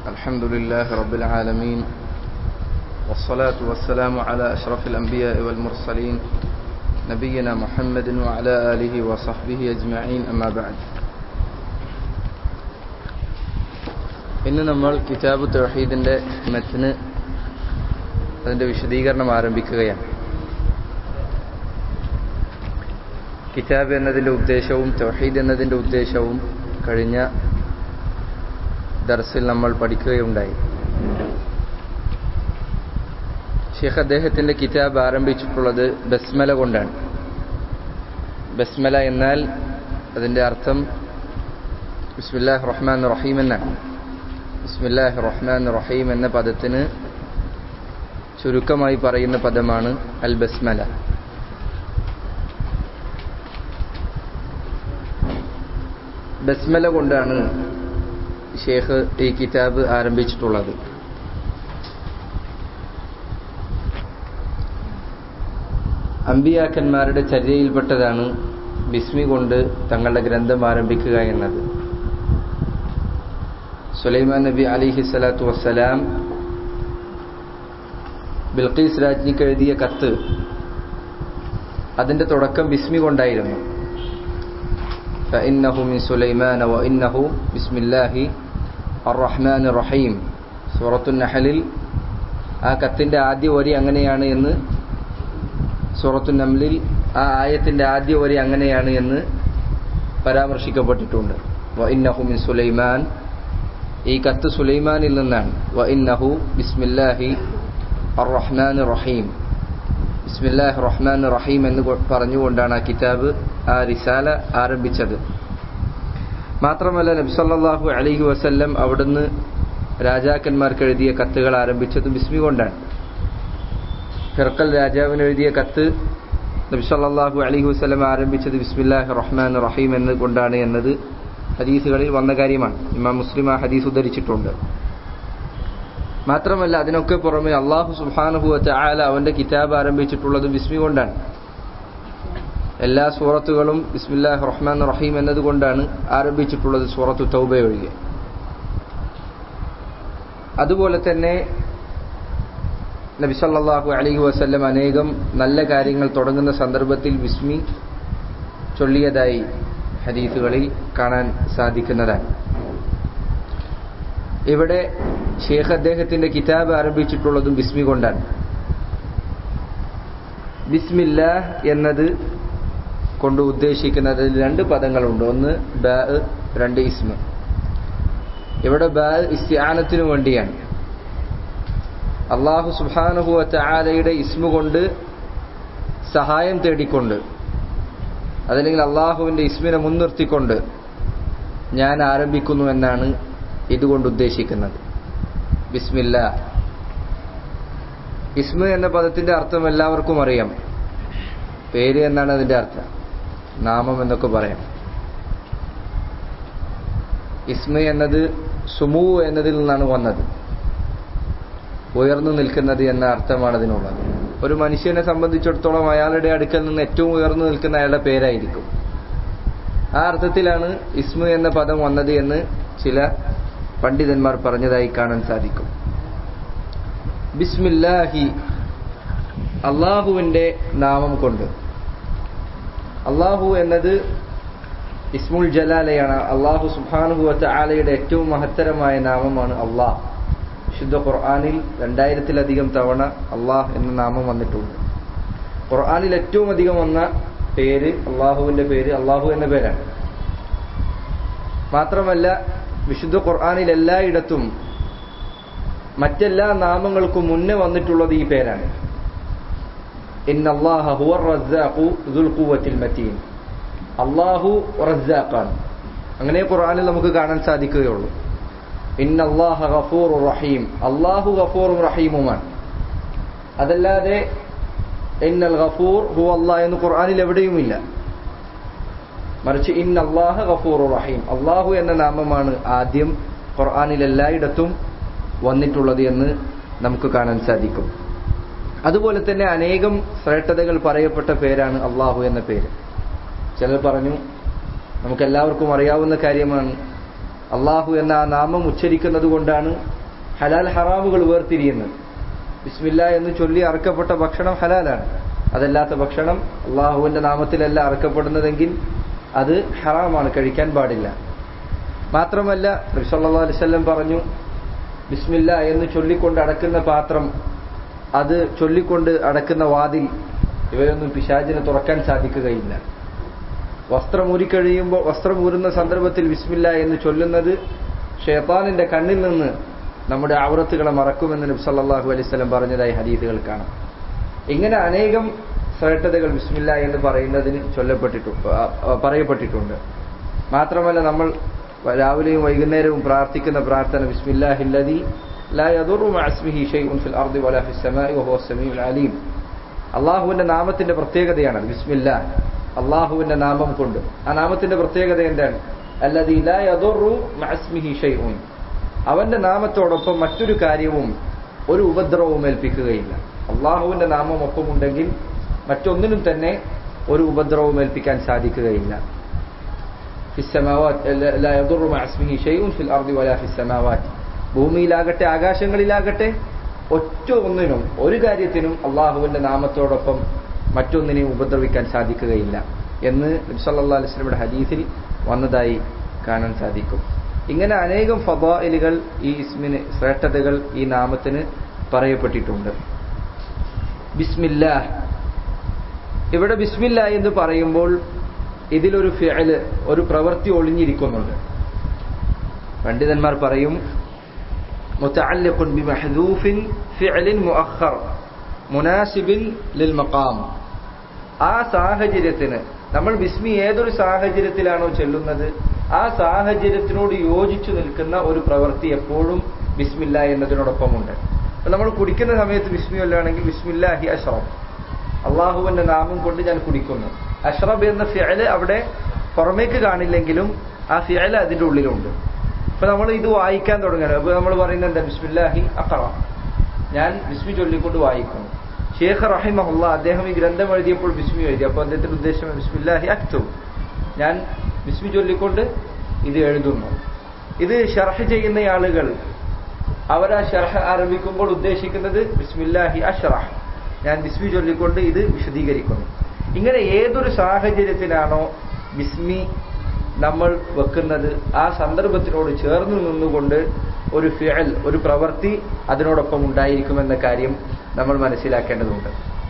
الحمد لله رب العالمين والصلاة والسلام على أشرف الأنبياء والمرسلين نبينا محمد وعلى آله وصحبه أجمعين أما بعد ഇന്ന് നമ്മൾ കിതാബ് തൗഹീദിന്റെ മത്തിന് അതിന്റെ വിശദീകരണം ആരംഭിക്കുകയാണ് കിതാബ് എന്നതിന്റെ ഉദ്ദേശവും തൗഹീദ് എന്നതിന്റെ ഉദ്ദേശവും കഴിഞ്ഞ ദർസിൽ നമ്മൾ പഠിക്കുകയുണ്ടായി ഷെയ്ഖ് അദ്ദേഹത്തിന്റെ കിതാബ് ആരംഭിച്ചിട്ടുള്ളത് ബസ്മല കൊണ്ടാണ് ബസ്മല എന്നാൽ അതിന്റെ അർത്ഥം ബിസ്മില്ലാഹ് റഹ്മാൻ റഹീം എന്നാണ് ബിസ്മില്ലാഹ് റഹ്മാൻ റഹീം എന്ന പദത്തിന് ചുരുക്കമായി പറയുന്ന പദമാണ് അൽ ബസ്മല ബസ്മല കൊണ്ടാണ് ഷേഖ് ഈ കിതാബ് ആരംഭിച്ചിട്ടുള്ളത് അമ്പിയാക്കന്മാരുടെ ചര്യയിൽപ്പെട്ടതാണ് ബിസ്മി കൊണ്ട് തങ്ങളുടെ ഗ്രന്ഥം ആരംഭിക്കുക എന്നത് സുലൈമാൻ നബി അലിഹി സ്വലാത്തു വസ്സലാം ബിൽഖീസ് രാജ്ഞിക്ക് എഴുതിയ കത്ത് അതിന്റെ തുടക്കം ബിസ്മി കൊണ്ടായിരുന്നു فإنه من سليمان وإنه بسم الله الرحمن الرحيم സൂറത്തു നഹലിൽ ആ കത്തിന്റെ ആദ്യ വരി അങ്ങനെയാണ് എന്ന് സൂറത്തു നംലിൽ ആ ആയത്തിന്റെ ആദ്യ വരി അങ്ങനെയാണ് എന്ന് പരാമർശിക്കപ്പെട്ടിട്ടുണ്ട് വ ഇന്നഹു മിൻ സുലൈമാൻ ഈ കത്ത് സുലൈമാനിൽ നിന്നാണ് വ ഇന്നഹു ബിസ്മില്ലാഹി അർ റഹ്മാൻ റഹീം ബിസ്മില്ലാഹ് റഹ്മാൻ റഹീം എന്ന് പറഞ്ഞുകൊണ്ടാണ് ആ കിതാബ് ആ റിസാല ആരംഭിച്ചത് മാത്രമല്ല നബ്സല്ലാഹു അലഹി വസല്ലം അവിടുന്ന് രാജാക്കന്മാർക്ക് എഴുതിയ കത്തുകൾ ആരംഭിച്ചത് ബിസ്മി കൊണ്ടാണ് ഹിർക്കൽ രാജാവിന് എഴുതിയ കത്ത് നബ്സല്ലാഹു അലഹി വസ്ലം ആരംഭിച്ചത് ബിസ്മില്ലാഹ് റഹ്മാൻ റഹീം എന്ന് കൊണ്ടാണ് എന്നത് ഹദീസുകളിൽ വന്ന കാര്യമാണ് ഇമാം മുസ്ലിം ആ ഹദീസ് ഉദ്ധരിച്ചിട്ടുണ്ട് മാത്രമല്ല അതിനൊക്കെ പുറമെ അള്ളാഹു സുബാനുഭവത്ത് ആല അവന്റെ കിതാബ് ആരംഭിച്ചിട്ടുള്ളത് ബിസ്മി കൊണ്ടാണ് എല്ലാ സൂറത്തുകളും ബിസ്മില്ലാഹ് റഹ്മാൻ റഹീം എന്നതുകൊണ്ടാണ് ആരംഭിച്ചിട്ടുള്ളത് സൂറത്തു തൗബ ഒഴികെ അതുപോലെ തന്നെ നബി സല്ലല്ലാഹു അലൈഹി വസല്ലം അനേകം നല്ല കാര്യങ്ങൾ തുടങ്ങുന്ന സന്ദർഭത്തിൽ ബിസ്മി ചൊല്ലിയതായി ഹദീസുകളിൽ കാണാൻ സാധിക്കുന്നതാണ് ഇവിടെ ഷേഖ് അദ്ദേഹത്തിന്റെ കിതാബ് ആരംഭിച്ചിട്ടുള്ളതും ബിസ്മി കൊണ്ടാണ് ബിസ്മില്ല എന്നത് കൊണ്ട് ഉദ്ദേശിക്കുന്നത് രണ്ട് പദങ്ങളുണ്ട് ഒന്ന് ബ രണ്ട് ഇസ്മ ഇവിടെ ബ ഇസ്യാനത്തിനു വേണ്ടിയാണ് അള്ളാഹു സുബാനുഹുവറ്റ ആലയുടെ ഇസ്മു കൊണ്ട് സഹായം തേടിക്കൊണ്ട് അതല്ലെങ്കിൽ അള്ളാഹുവിന്റെ ഇസ്മിനെ മുൻനിർത്തിക്കൊണ്ട് ഞാൻ ആരംഭിക്കുന്നു എന്നാണ് ഇതുകൊണ്ട് ഉദ്ദേശിക്കുന്നത് ബിസ്മില്ല ഇസ്മ എന്ന പദത്തിന്റെ അർത്ഥം എല്ലാവർക്കും അറിയാം പേര് എന്നാണ് അതിന്റെ അർത്ഥം നാമം എന്നൊക്കെ പറയാം ഇസ്മ എന്നത് സുമു എന്നതിൽ നിന്നാണ് വന്നത് ഉയർന്നു നിൽക്കുന്നത് എന്ന അർത്ഥമാണ് അതിനുള്ളത് ഒരു മനുഷ്യനെ സംബന്ധിച്ചിടത്തോളം അയാളുടെ അടുക്കൽ നിന്ന് ഏറ്റവും ഉയർന്നു നിൽക്കുന്ന അയാളുടെ പേരായിരിക്കും ആ അർത്ഥത്തിലാണ് ഇസ്മു എന്ന പദം വന്നത് എന്ന് ചില പണ്ഡിതന്മാർ പറഞ്ഞതായി കാണാൻ സാധിക്കും ബിസ്മില്ലാഹി അള്ളാഹുവിന്റെ നാമം കൊണ്ട് അള്ളാഹു എന്നത് ഇസ്മുൽ ജലാലയാണ് അള്ളാഹു സുബാനുഭവത്തെ ആലയുടെ ഏറ്റവും മഹത്തരമായ നാമമാണ് അള്ളാഹ് വിശുദ്ധ ഖുർആാനിൽ രണ്ടായിരത്തിലധികം തവണ അള്ളാഹ് എന്ന നാമം വന്നിട്ടുണ്ട് ഖുർആാനിൽ ഏറ്റവും അധികം വന്ന പേര് അള്ളാഹുവിന്റെ പേര് അള്ളാഹു എന്ന പേരാണ് മാത്രമല്ല വിശുദ്ധ ഖുർആാനിൽ എല്ലായിടത്തും മറ്റെല്ലാ നാമങ്ങൾക്കും മുന്നേ വന്നിട്ടുള്ളത് ഈ പേരാണ് അള്ളാഹു റസാഖാണ് അങ്ങനെ ഖുർആാനിൽ നമുക്ക് കാണാൻ സാധിക്കുകയുള്ളൂ ഇന്നല്ലാഹ ഗഫൂർ റഹീം അള്ളാഹു ഗഫൂറും റഹീമുമാണ് അതല്ലാതെ ഇന്നൽ ഗഫൂർ ഹു അള്ളാഹ് എന്ന് ഖുർആാനിൽ എവിടെയുമില്ല മറിച്ച് ഇൻ അള്ളാഹ ഗഫൂർ റഹീം അള്ളാഹു എന്ന നാമമാണ് ആദ്യം ഖുർആാനിൽ എല്ലായിടത്തും വന്നിട്ടുള്ളത് എന്ന് നമുക്ക് കാണാൻ സാധിക്കും അതുപോലെ തന്നെ അനേകം ശ്രേഷ്ഠതകൾ പറയപ്പെട്ട പേരാണ് അള്ളാഹു എന്ന പേര് ചിലർ പറഞ്ഞു നമുക്കെല്ലാവർക്കും അറിയാവുന്ന കാര്യമാണ് അള്ളാഹു എന്ന ആ നാമം ഉച്ചരിക്കുന്നത് കൊണ്ടാണ് ഹലാൽ ഹറാമുകൾ വേർതിരിയുന്നത് ബിസ്മില്ല എന്ന് ചൊല്ലി അറക്കപ്പെട്ട ഭക്ഷണം ഹലാലാണ് അതല്ലാത്ത ഭക്ഷണം അള്ളാഹുവിന്റെ നാമത്തിലല്ല അറക്കപ്പെടുന്നതെങ്കിൽ അത് ഹറാമാണ് കഴിക്കാൻ പാടില്ല മാത്രമല്ല നബിസല്ലാ അലിസ്വല്ലം പറഞ്ഞു ബിസ്മില്ല എന്ന് ചൊല്ലിക്കൊണ്ട് അടക്കുന്ന പാത്രം അത് ചൊല്ലിക്കൊണ്ട് അടക്കുന്ന വാതിൽ ഇവയൊന്നും പിശാചിനെ തുറക്കാൻ സാധിക്കുകയില്ല വസ്ത്രം ഊരിക്കഴിയുമ്പോൾ വസ്ത്രം ഊരുന്ന സന്ദർഭത്തിൽ ബിസ്മില്ല എന്ന് ചൊല്ലുന്നത് ഷേത്താനിന്റെ കണ്ണിൽ നിന്ന് നമ്മുടെ ആവറത്തുകളെ മറക്കുമെന്ന് നബി സല്ലല്ലാഹു അലൈഹി വസല്ലം പറഞ്ഞതായി ഹദീസുകൾ കാണാം ഇങ്ങനെ അനേകം ശ്രേഷ്ഠതകൾ ബിസ്മില്ല എന്ന് പറയുന്നതിന് ചൊല്ലപ്പെട്ടിട്ടുണ്ട് പറയപ്പെട്ടിട്ടുണ്ട് മാത്രമല്ല നമ്മൾ രാവിലെയും വൈകുന്നേരവും പ്രാർത്ഥിക്കുന്ന പ്രാർത്ഥന ബിസ്മില്ലാഹില്ലദി ലാ യദുറു മഅസ്മിഹി ഷൈഉൻ ഫിൽ അർദി വലാ ഫിസ് സമാഇ വഹുവ സമീഉൽ അലീം അള്ളാഹുവിന്റെ നാമത്തിന്റെ പ്രത്യേകതയാണ് ബിസ്മില്ല അള്ളാഹുവിന്റെ നാമം കൊണ്ട് ആ നാമത്തിന്റെ പ്രത്യേകത എന്താണ് അല്ലദി ലാ യദുറു മഅസ്മിഹി ഷൈഉൻ അവന്റെ നാമത്തോടൊപ്പം മറ്റൊരു കാര്യവും ഒരു ഉപദ്രവവും ഏൽപ്പിക്കുകയില്ല അള്ളാഹുവിന്റെ നാമം ഒപ്പമുണ്ടെങ്കിൽ മറ്റൊന്നിനും തന്നെ ഒരു ഉപദ്രവവും ഏൽപ്പിക്കാൻ സാധിക്കുകയില്ല ഭൂമിയിലാകട്ടെ ആകാശങ്ങളിലാകട്ടെ ഒറ്റ ഒന്നിനും ഒരു കാര്യത്തിനും അള്ളാഹുവിന്റെ നാമത്തോടൊപ്പം മറ്റൊന്നിനെയും ഉപദ്രവിക്കാൻ സാധിക്കുകയില്ല എന്ന് നബ്സല്ലാ അലിസ്ലമിയുടെ ഹദീസിൽ വന്നതായി കാണാൻ സാധിക്കും ഇങ്ങനെ അനേകം ഫബായിലുകൾ ഈ ഇസ്മിന് ശ്രേഷ്ഠതകൾ ഈ നാമത്തിന് പറയപ്പെട്ടിട്ടുണ്ട് ബിസ്മില്ല ഇവിടെ ബിസ്മില്ല എന്ന് പറയുമ്പോൾ ഇതിലൊരു ഫിഅല് ഒരു പ്രവൃത്തി ഒളിഞ്ഞിരിക്കുന്നുണ്ട് പണ്ഡിതന്മാർ പറയും متعلق بمحذوف فعل مؤخر مناسب للمقام ആ സാഹചര്യത്തിന് നമ്മൾ ബിസ്മി ഏതൊരു സാഹചര്യത്തിലാണോ ചെല്ലുന്നത് ആ സാഹചര്യത്തിനോട് യോജിച്ചു നിൽക്കുന്ന ഒരു പ്രവൃത്തി എപ്പോഴും ബിസ്മില്ല എന്നതിനോടൊപ്പമുണ്ട് നമ്മൾ കുടിക്കുന്ന സമയത്ത് ബിസ്മി അല്ലാണെങ്കിൽ ബിസ്മില്ലാഹി അഷ്റഫ് അള്ളാഹുവിന്റെ നാമം കൊണ്ട് ഞാൻ കുടിക്കുന്നു അഷ്റബ് എന്ന ഫിയല് അവിടെ പുറമേക്ക് കാണില്ലെങ്കിലും ആ ഫിയല് അതിന്റെ ഉള്ളിലുണ്ട് ഇപ്പൊ നമ്മൾ ഇത് വായിക്കാൻ തുടങ്ങുകയാണ് അപ്പൊ നമ്മൾ പറയുന്നത് എന്താ ബിസ്മില്ലാഹി അഖറ ഞാൻ ബിസ്മി ചൊല്ലിക്കൊണ്ട് വായിക്കുന്നു ഷേഖ് റഹിമഹുല്ല അദ്ദേഹം ഈ ഗ്രന്ഥം എഴുതിയപ്പോൾ ബിസ്മി എഴുതി അപ്പോൾ അദ്ദേഹത്തിന്റെ ഉദ്ദേശം ബിസ്മില്ലാഹി അക്തു ഞാൻ ബിസ്മി ചൊല്ലിക്കൊണ്ട് ഇത് എഴുതുന്നു ഇത് ഷർഹ് ചെയ്യുന്ന ആളുകൾ അവർ ആ ഷർഹ് ആരംഭിക്കുമ്പോൾ ഉദ്ദേശിക്കുന്നത് ബിസ്മില്ലാഹി അഷ്റഹ് ഞാൻ ബിസ്മി ചൊല്ലിക്കൊണ്ട് ഇത് വിശദീകരിക്കുന്നു ഇങ്ങനെ ഏതൊരു സാഹചര്യത്തിലാണോ ബിസ്മി നമ്മൾ വെക്കുന്നത് ആ സന്ദർഭത്തിനോട് ചേർന്ന് നിന്നുകൊണ്ട് ഒരു ഫിയൽ ഒരു പ്രവൃത്തി അതിനോടൊപ്പം ഉണ്ടായിരിക്കുമെന്ന കാര്യം നമ്മൾ മനസ്സിലാക്കേണ്ടതുണ്ട്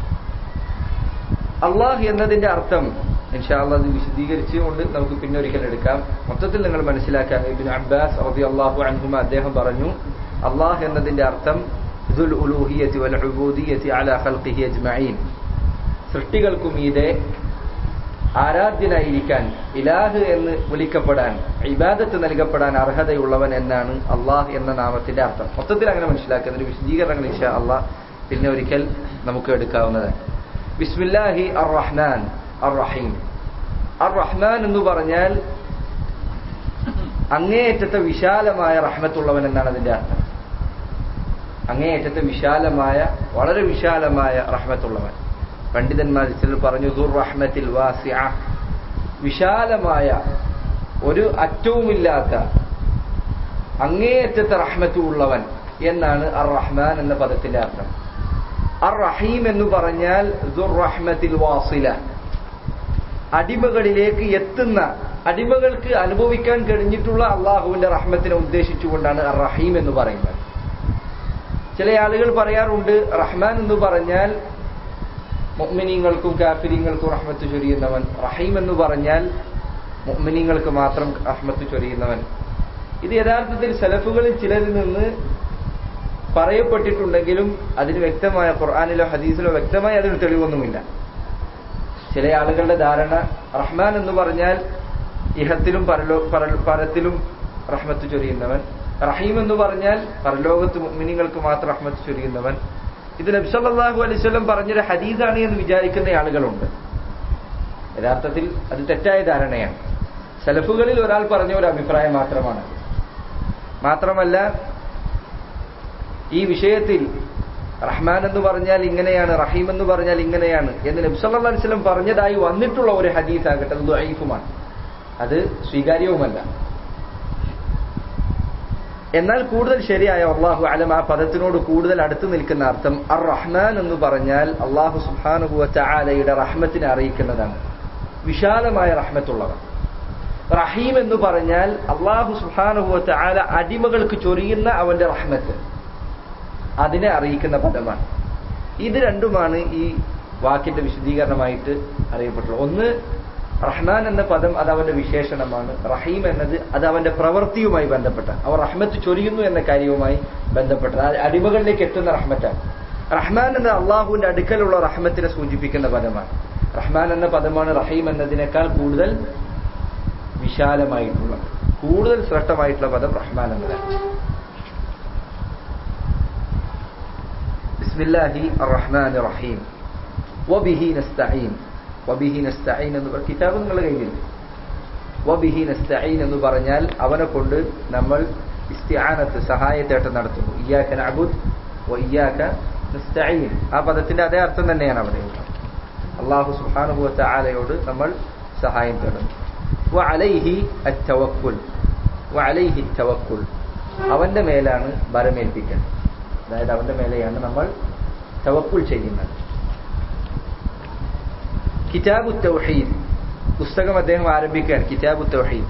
അള്ളാഹ് എന്നതിന്റെ അർത്ഥം ഇൻഷാല്ല അത് വിശദീകരിച്ചുകൊണ്ട് നമുക്ക് പിന്നെ ഒരിക്കൽ എടുക്കാം മൊത്തത്തിൽ നിങ്ങൾ മനസ്സിലാക്കാൻ ഇബിൻ അബ്ബാസ് റബി അള്ളാഹു അൻഹുമ അദ്ദേഹം പറഞ്ഞു അള്ളാഹ് എന്നതിന്റെ അർത്ഥം ദുൽ ഉലൂഹിയത്തി വൽ ഉബൂദിയത്തി അലാ ഖൽഖിഹി അജ്മഈൻ സൃഷ്ടികൾക്കും ഇതേ ആരാധ്യനായിരിക്കാൻ ഇലാഹ് എന്ന് വിളിക്കപ്പെടാൻ ഇബാദത്ത് നൽകപ്പെടാൻ അർഹതയുള്ളവൻ എന്നാണ് അള്ളാഹ് എന്ന നാമത്തിന്റെ അർത്ഥം മൊത്തത്തിൽ അങ്ങനെ മനസ്സിലാക്കുന്നതിന് വിശദീകരണങ്ങൾ ഇഷ അള്ളാഹ് പിന്നെ ഒരിക്കൽ നമുക്ക് എടുക്കാവുന്നതാണ് ബിസ്മില്ലാഹി അർ റഹ്മാൻ അർ റഹീം അർ റഹ്മാൻ എന്ന് പറഞ്ഞാൽ അങ്ങേയറ്റത്തെ വിശാലമായ റഹ്മത്തുള്ളവൻ എന്നാണ് അതിന്റെ അർത്ഥം അങ്ങേയറ്റത്തെ വിശാലമായ വളരെ വിശാലമായ റഹ്മത്തുള്ളവൻ പണ്ഡിതന്മാർ ചിലർ പറഞ്ഞു ദുർറഹ്മത്തിൽ വാസിഅ വിശാലമായ ഒരു അറ്റവുമില്ലാത്ത അങ്ങേയറ്റത്തെ റഹ്മത്ത് ഉള്ളവൻ എന്നാണ് അർ റഹ്മാൻ എന്ന പദത്തിന്റെ അർത്ഥം അർ റഹീം എന്ന് പറഞ്ഞാൽ ദുർറഹ്മത്തിൽ വാസില അടിമകളിലേക്ക് എത്തുന്ന അടിമകൾക്ക് അനുഭവിക്കാൻ കഴിഞ്ഞിട്ടുള്ള അള്ളാഹുവിന്റെ റഹ്മത്തിനെ ഉദ്ദേശിച്ചുകൊണ്ടാണ് അർ റഹീം എന്ന് പറയുന്നത് ചില ആളുകൾ പറയാറുണ്ട് റഹ്മാൻ എന്ന് പറഞ്ഞാൽ മുഅ്മിനീങ്ങൾക്കും കാഫിരീങ്ങൾക്കും റഹ്മത്ത് ചൊരിയുന്നവൻ റഹീം എന്ന് പറഞ്ഞാൽ മുഅ്മിനീങ്ങൾക്ക് മാത്രം റഹ്മത്ത് ചൊരിയുന്നവൻ ഇത് യഥാർത്ഥത്തിൽ സലഫുകളിൽ ചിലരിൽ നിന്ന് പറയപ്പെട്ടിട്ടുണ്ടെങ്കിലും അതിന് വ്യക്തമായ ഖുർആാനിലോ ഹദീസിലോ വ്യക്തമായ അതിന് തെളിവൊന്നുമില്ല ചില ആളുകളുടെ ധാരണ റഹ്മാൻ എന്ന് പറഞ്ഞാൽ ഇഹത്തിലും പരലോ പരത്തിലും റഹ്മത്ത് ചൊരിയുന്നവൻ റഹീം എന്ന് പറഞ്ഞാൽ പരലോകത്ത് മുഅ്മിനീങ്ങൾക്ക് മാത്രം റഹ്മത്ത് ചൊരിയുന്നവൻ ഇത് നബ്സല്ലാഹു അലൈവല്ലം പറഞ്ഞൊരു ഹദീസാണ് എന്ന് വിചാരിക്കുന്ന ആളുകളുണ്ട് യഥാർത്ഥത്തിൽ അത് തെറ്റായ ധാരണയാണ് സലഫുകളിൽ ഒരാൾ പറഞ്ഞ ഒരു അഭിപ്രായം മാത്രമാണ് മാത്രമല്ല ഈ വിഷയത്തിൽ റഹ്മാൻ എന്ന് പറഞ്ഞാൽ ഇങ്ങനെയാണ് റഹീം എന്ന് പറഞ്ഞാൽ ഇങ്ങനെയാണ് എന്ന് നബ്സല്ലാ അലിസ്ലം പറഞ്ഞതായി വന്നിട്ടുള്ള ഒരു ഹദീസ് ആകട്ടെ അത് ദൈഫുമാണ് അത് സ്വീകാര്യവുമല്ല എന്നാൽ കൂടുതൽ ശരിയായ അള്ളാഹു അലം ആ പദത്തിനോട് കൂടുതൽ അടുത്ത് നിൽക്കുന്ന അർത്ഥം അർ റഹ്മാൻ എന്ന് പറഞ്ഞാൽ അള്ളാഹു സുഹാനുഭവ ചാലയുടെ റഹ്മത്തിനെ അറിയിക്കുന്നതാണ് വിശാലമായ റഹ്മത്തുള്ളവർ റഹീം എന്ന് പറഞ്ഞാൽ അള്ളാഹു സുഹാനുഭവ ചാല അടിമകൾക്ക് ചൊരിയുന്ന അവന്റെ റഹ്മത്ത് അതിനെ അറിയിക്കുന്ന പദമാണ് ഇത് രണ്ടുമാണ് ഈ വാക്കിന്റെ വിശദീകരണമായിട്ട് അറിയപ്പെട്ടുള്ളത് ഒന്ന് റഹ്മാൻ എന്ന പദം അത് അവന്റെ വിശേഷണമാണ് റഹീം എന്നത് അത് അവന്റെ പ്രവൃത്തിയുമായി ബന്ധപ്പെട്ട അവർ റഹ്മത്ത് ചൊരിയുന്നു എന്ന കാര്യവുമായി ബന്ധപ്പെട്ടത് അത് അടിമകളിലേക്ക് എത്തുന്ന റഹ്മത്താണ് റഹ്മാൻ എന്ന അള്ളാഹുവിന്റെ അടുക്കലുള്ള റഹ്മത്തിനെ സൂചിപ്പിക്കുന്ന പദമാണ് റഹ്മാൻ എന്ന പദമാണ് റഹീം എന്നതിനേക്കാൾ കൂടുതൽ വിശാലമായിട്ടുള്ള കൂടുതൽ ശ്രേഷ്ഠമായിട്ടുള്ള പദം റഹ്മാൻ എന്നതാണ് ബിസ്മില്ലാഹി റഹ്മാൻ റഹീം വബിഹി നസ്തഈൻ വബിഹി നസ്തഈൻ എന്ന് പറഞ്ഞ കിതാബ് നിങ്ങളുടെ കയ്യിലുണ്ട് വബിഹി നസ്തഈൻ എന്ന് പറഞ്ഞാൽ അവനെ കൊണ്ട് നമ്മൾ ഇസ്തിആനത്ത് സഹായത്തേട്ടം നടത്തുന്നു ഇയ്യാക നഅബുദ് വ ഇയ്യാക നസ്തഈൻ ആ പദത്തിന്റെ അതേ അർത്ഥം തന്നെയാണ് അവിടെ അള്ളാഹു സുബ്ഹാനഹു വ തആലയോട് നമ്മൾ സഹായം തേടുന്നു വ അലൈഹി അത്തവക്കുൽ വ അലൈഹി തവക്കുൽ അവന്റെ മേലാണ് ഭരമേൽപ്പിക്കൽ അതായത് അവന്റെ മേലെയാണ് നമ്മൾ തവക്കുൽ ചെയ്യുന്നത് കിതാബു തൗഹീദ് പുസ്തകം അദ്ദേഹം ആരംഭിക്കുകയാണ് കിതാബു തൗഹീദ്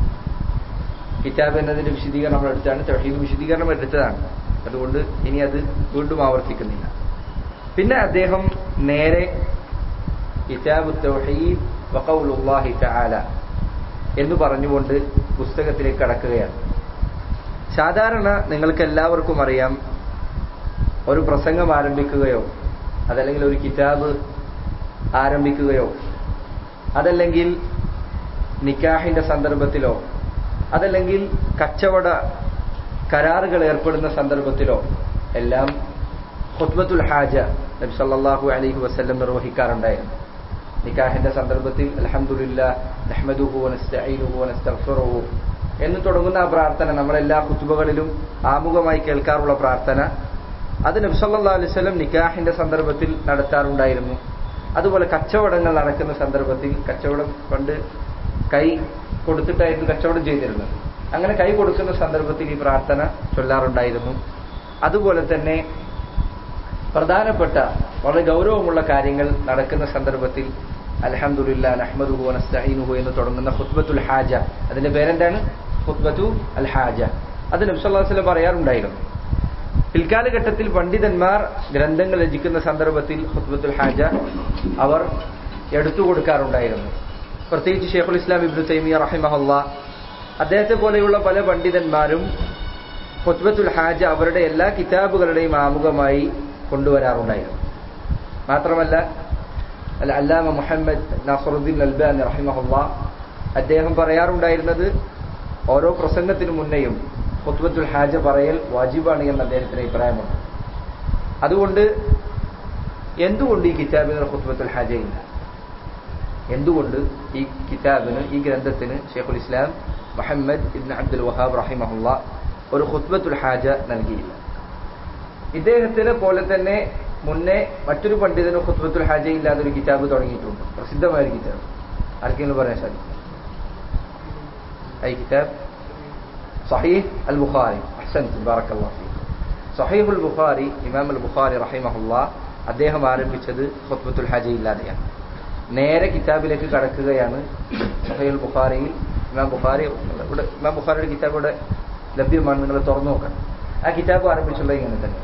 കിതാബ് എന്നതിന്റെ വിശദീകരണം നമ്മൾ എടുത്താണ് തൗഹീദ് വിശദീകരണം എടുത്തതാണ് അതുകൊണ്ട് ഇനി അത് വീണ്ടും ആവർത്തിക്കുന്നില്ല പിന്നെ അദ്ദേഹം നേരെ കിതാബു തൗഹീദ് വഖൗലുല്ലാഹി തആല എന്ന് പറഞ്ഞുകൊണ്ട് പുസ്തകത്തിലേക്ക് കടക്കുകയാണ് സാധാരണ നിങ്ങൾക്ക് എല്ലാവർക്കും അറിയാം ഒരു പ്രസംഗം ആരംഭിക്കുകയോ അതല്ലെങ്കിൽ ഒരു കിതാബ് ആരംഭിക്കുകയോ അതല്ലെങ്കിൽ നിക്കാഹിന്റെ സന്ദർഭത്തിലോ അതല്ലെങ്കിൽ കച്ചവട കരാറുകൾ ഏർപ്പെടുന്ന സന്ദർഭത്തിലോ എല്ലാം ഖുത്ബത്തുൽ ഹാജ നബി സല്ലല്ലാഹു അലൈഹി വസല്ലം നിർവഹിക്കാറുണ്ടായിരുന്നു നിക്കാഹിന്റെ സന്ദർഭത്തിൽ അൽഹംദുലില്ലാ നഹ്മദുഹു വനസ്തഈനുഹു വനസ്തഗ്ഫിറുഹു എന്ന് തുടങ്ങുന്ന ആ പ്രാർത്ഥന നമ്മളെല്ലാ കുത്തുബകളിലും ആമുഖമായി കേൾക്കാറുള്ള പ്രാർത്ഥന അത് നബി സല്ലല്ലാഹു അലൈഹി വസല്ലം നിക്കാഹിന്റെ സന്ദർഭത്തിൽ നടത്താറുണ്ടായിരുന്നു അതുപോലെ കച്ചവടങ്ങൾ നടക്കുന്ന സന്ദർഭത്തിൽ കച്ചവടം പണ്ട് കൈ കൊടുത്തിട്ടായിരുന്നു കച്ചവടം ചെയ്തിരുന്നത് അങ്ങനെ കൈ കൊടുക്കുന്ന സന്ദർഭത്തിൽ ഈ പ്രാർത്ഥന ചൊല്ലാറുണ്ടായിരുന്നു അതുപോലെ തന്നെ പ്രധാനപ്പെട്ട വളരെ ഗൗരവമുള്ള കാര്യങ്ങൾ നടക്കുന്ന സന്ദർഭത്തിൽ അലഹമുല്ല നഹ്മദുഹു നസ്തഈനുഹു എന്ന് തുടങ്ങുന്ന ഖുത്ബത്തുൽ ഹാജ അതിന്റെ പേരെന്താണ് ഖുത്ബത്തു അൽ ഹാജ അത് നബ്സല്ലാസ്ലം പറയാറുണ്ടായിരുന്നു പിൽക്കാലഘട്ടത്തിൽ പണ്ഡിതന്മാർ ഗ്രന്ഥങ്ങൾ രചിക്കുന്ന സന്ദർഭത്തിൽ ഖുത്ബത്തുൽ ഹാജ അവർ എടുത്തു കൊടുക്കാറുണ്ടായിരുന്നു പ്രത്യേകിച്ച് ഷെയ്ഖുൽ ഇസ്ലാം ഇബ്നു തൈമിയ റഹിമഹല്ല അദ്ദേഹത്തെ പോലെയുള്ള പല പണ്ഡിതന്മാരും ഖുത്ബത്തുൽ ഹാജ അവരുടെ എല്ലാ കിതാബുകളുടെയും ആമുഖമായി കൊണ്ടുവരാറുണ്ടായിരുന്നു മാത്രമല്ല അല്ല അല്ലാമ മുഹമ്മദ് നാസറുദ്ദീൻ അൽബാനി റഹിമഹല്ല അദ്ദേഹം പറയാറുണ്ടായിരുന്നത് ഓരോ പ്രസംഗത്തിനു മുന്നെയും ഖുത്ബത്തുൽ ഹാജ പറയൽ വാജിബാണ് എന്ന അദ്ദേഹത്തിന് അഭിപ്രായമുണ്ട് അതുകൊണ്ട് എന്തുകൊണ്ട് ഈ കിതാബിന് ഖുത്ബത്തുൽ ഹാജ ഇല്ല എന്തുകൊണ്ട് ഈ കിതാബിന് ഈ ഗ്രന്ഥത്തിന് ഷെയ്ഖുൽ ഇസ്ലാം മുഹമ്മദ് ഇബ്ൻ അബ്ദുൽ വഹാബ് റഹിമഹുല്ല ഒരു ഖുത്ബത്തുൽ ഹാജ നൽകിയില്ല ഇദ്ദേഹത്തിന് പോലെ തന്നെ മുന്നേ മറ്റൊരു പണ്ഡിതന് ഖുത്ബത്തുൽ ഹാജ ഇല്ലാതെ ഒരു കിതാബ് തുടങ്ങിയിട്ടുണ്ട് പ്രസിദ്ധമായ ഒരു കിതാബ് ആർക്കെങ്കിലും പറയാൻ സാധിക്കും ഐ കിതാബ് صحيح البخاري أحسنت بارك الله فيك صحيح البخاري ഇമാം അൽ ബുഖാരി റഹിമഹുല്ല അദ്ദേഹം ആരംഭിച്ചത് ഖുത്ബത്തുൽ ഹജ ഇല്ലാതെയാണ് നേരെ കിതാബിലേക്ക് കടക്കുകയാണ് സഹീൽ ബുഖാരിയിൽ ഇമാം ബുഖാരി ഇവിടെ ഇമാം ബുഖാരിയുടെ കിതാബ് ഇവിടെ ലഭ്യമാണ് നിങ്ങൾ തുറന്നു നോക്കണം ആ കിതാബ് ആരംഭിച്ചുള്ളത് ഇങ്ങനെ തന്നെ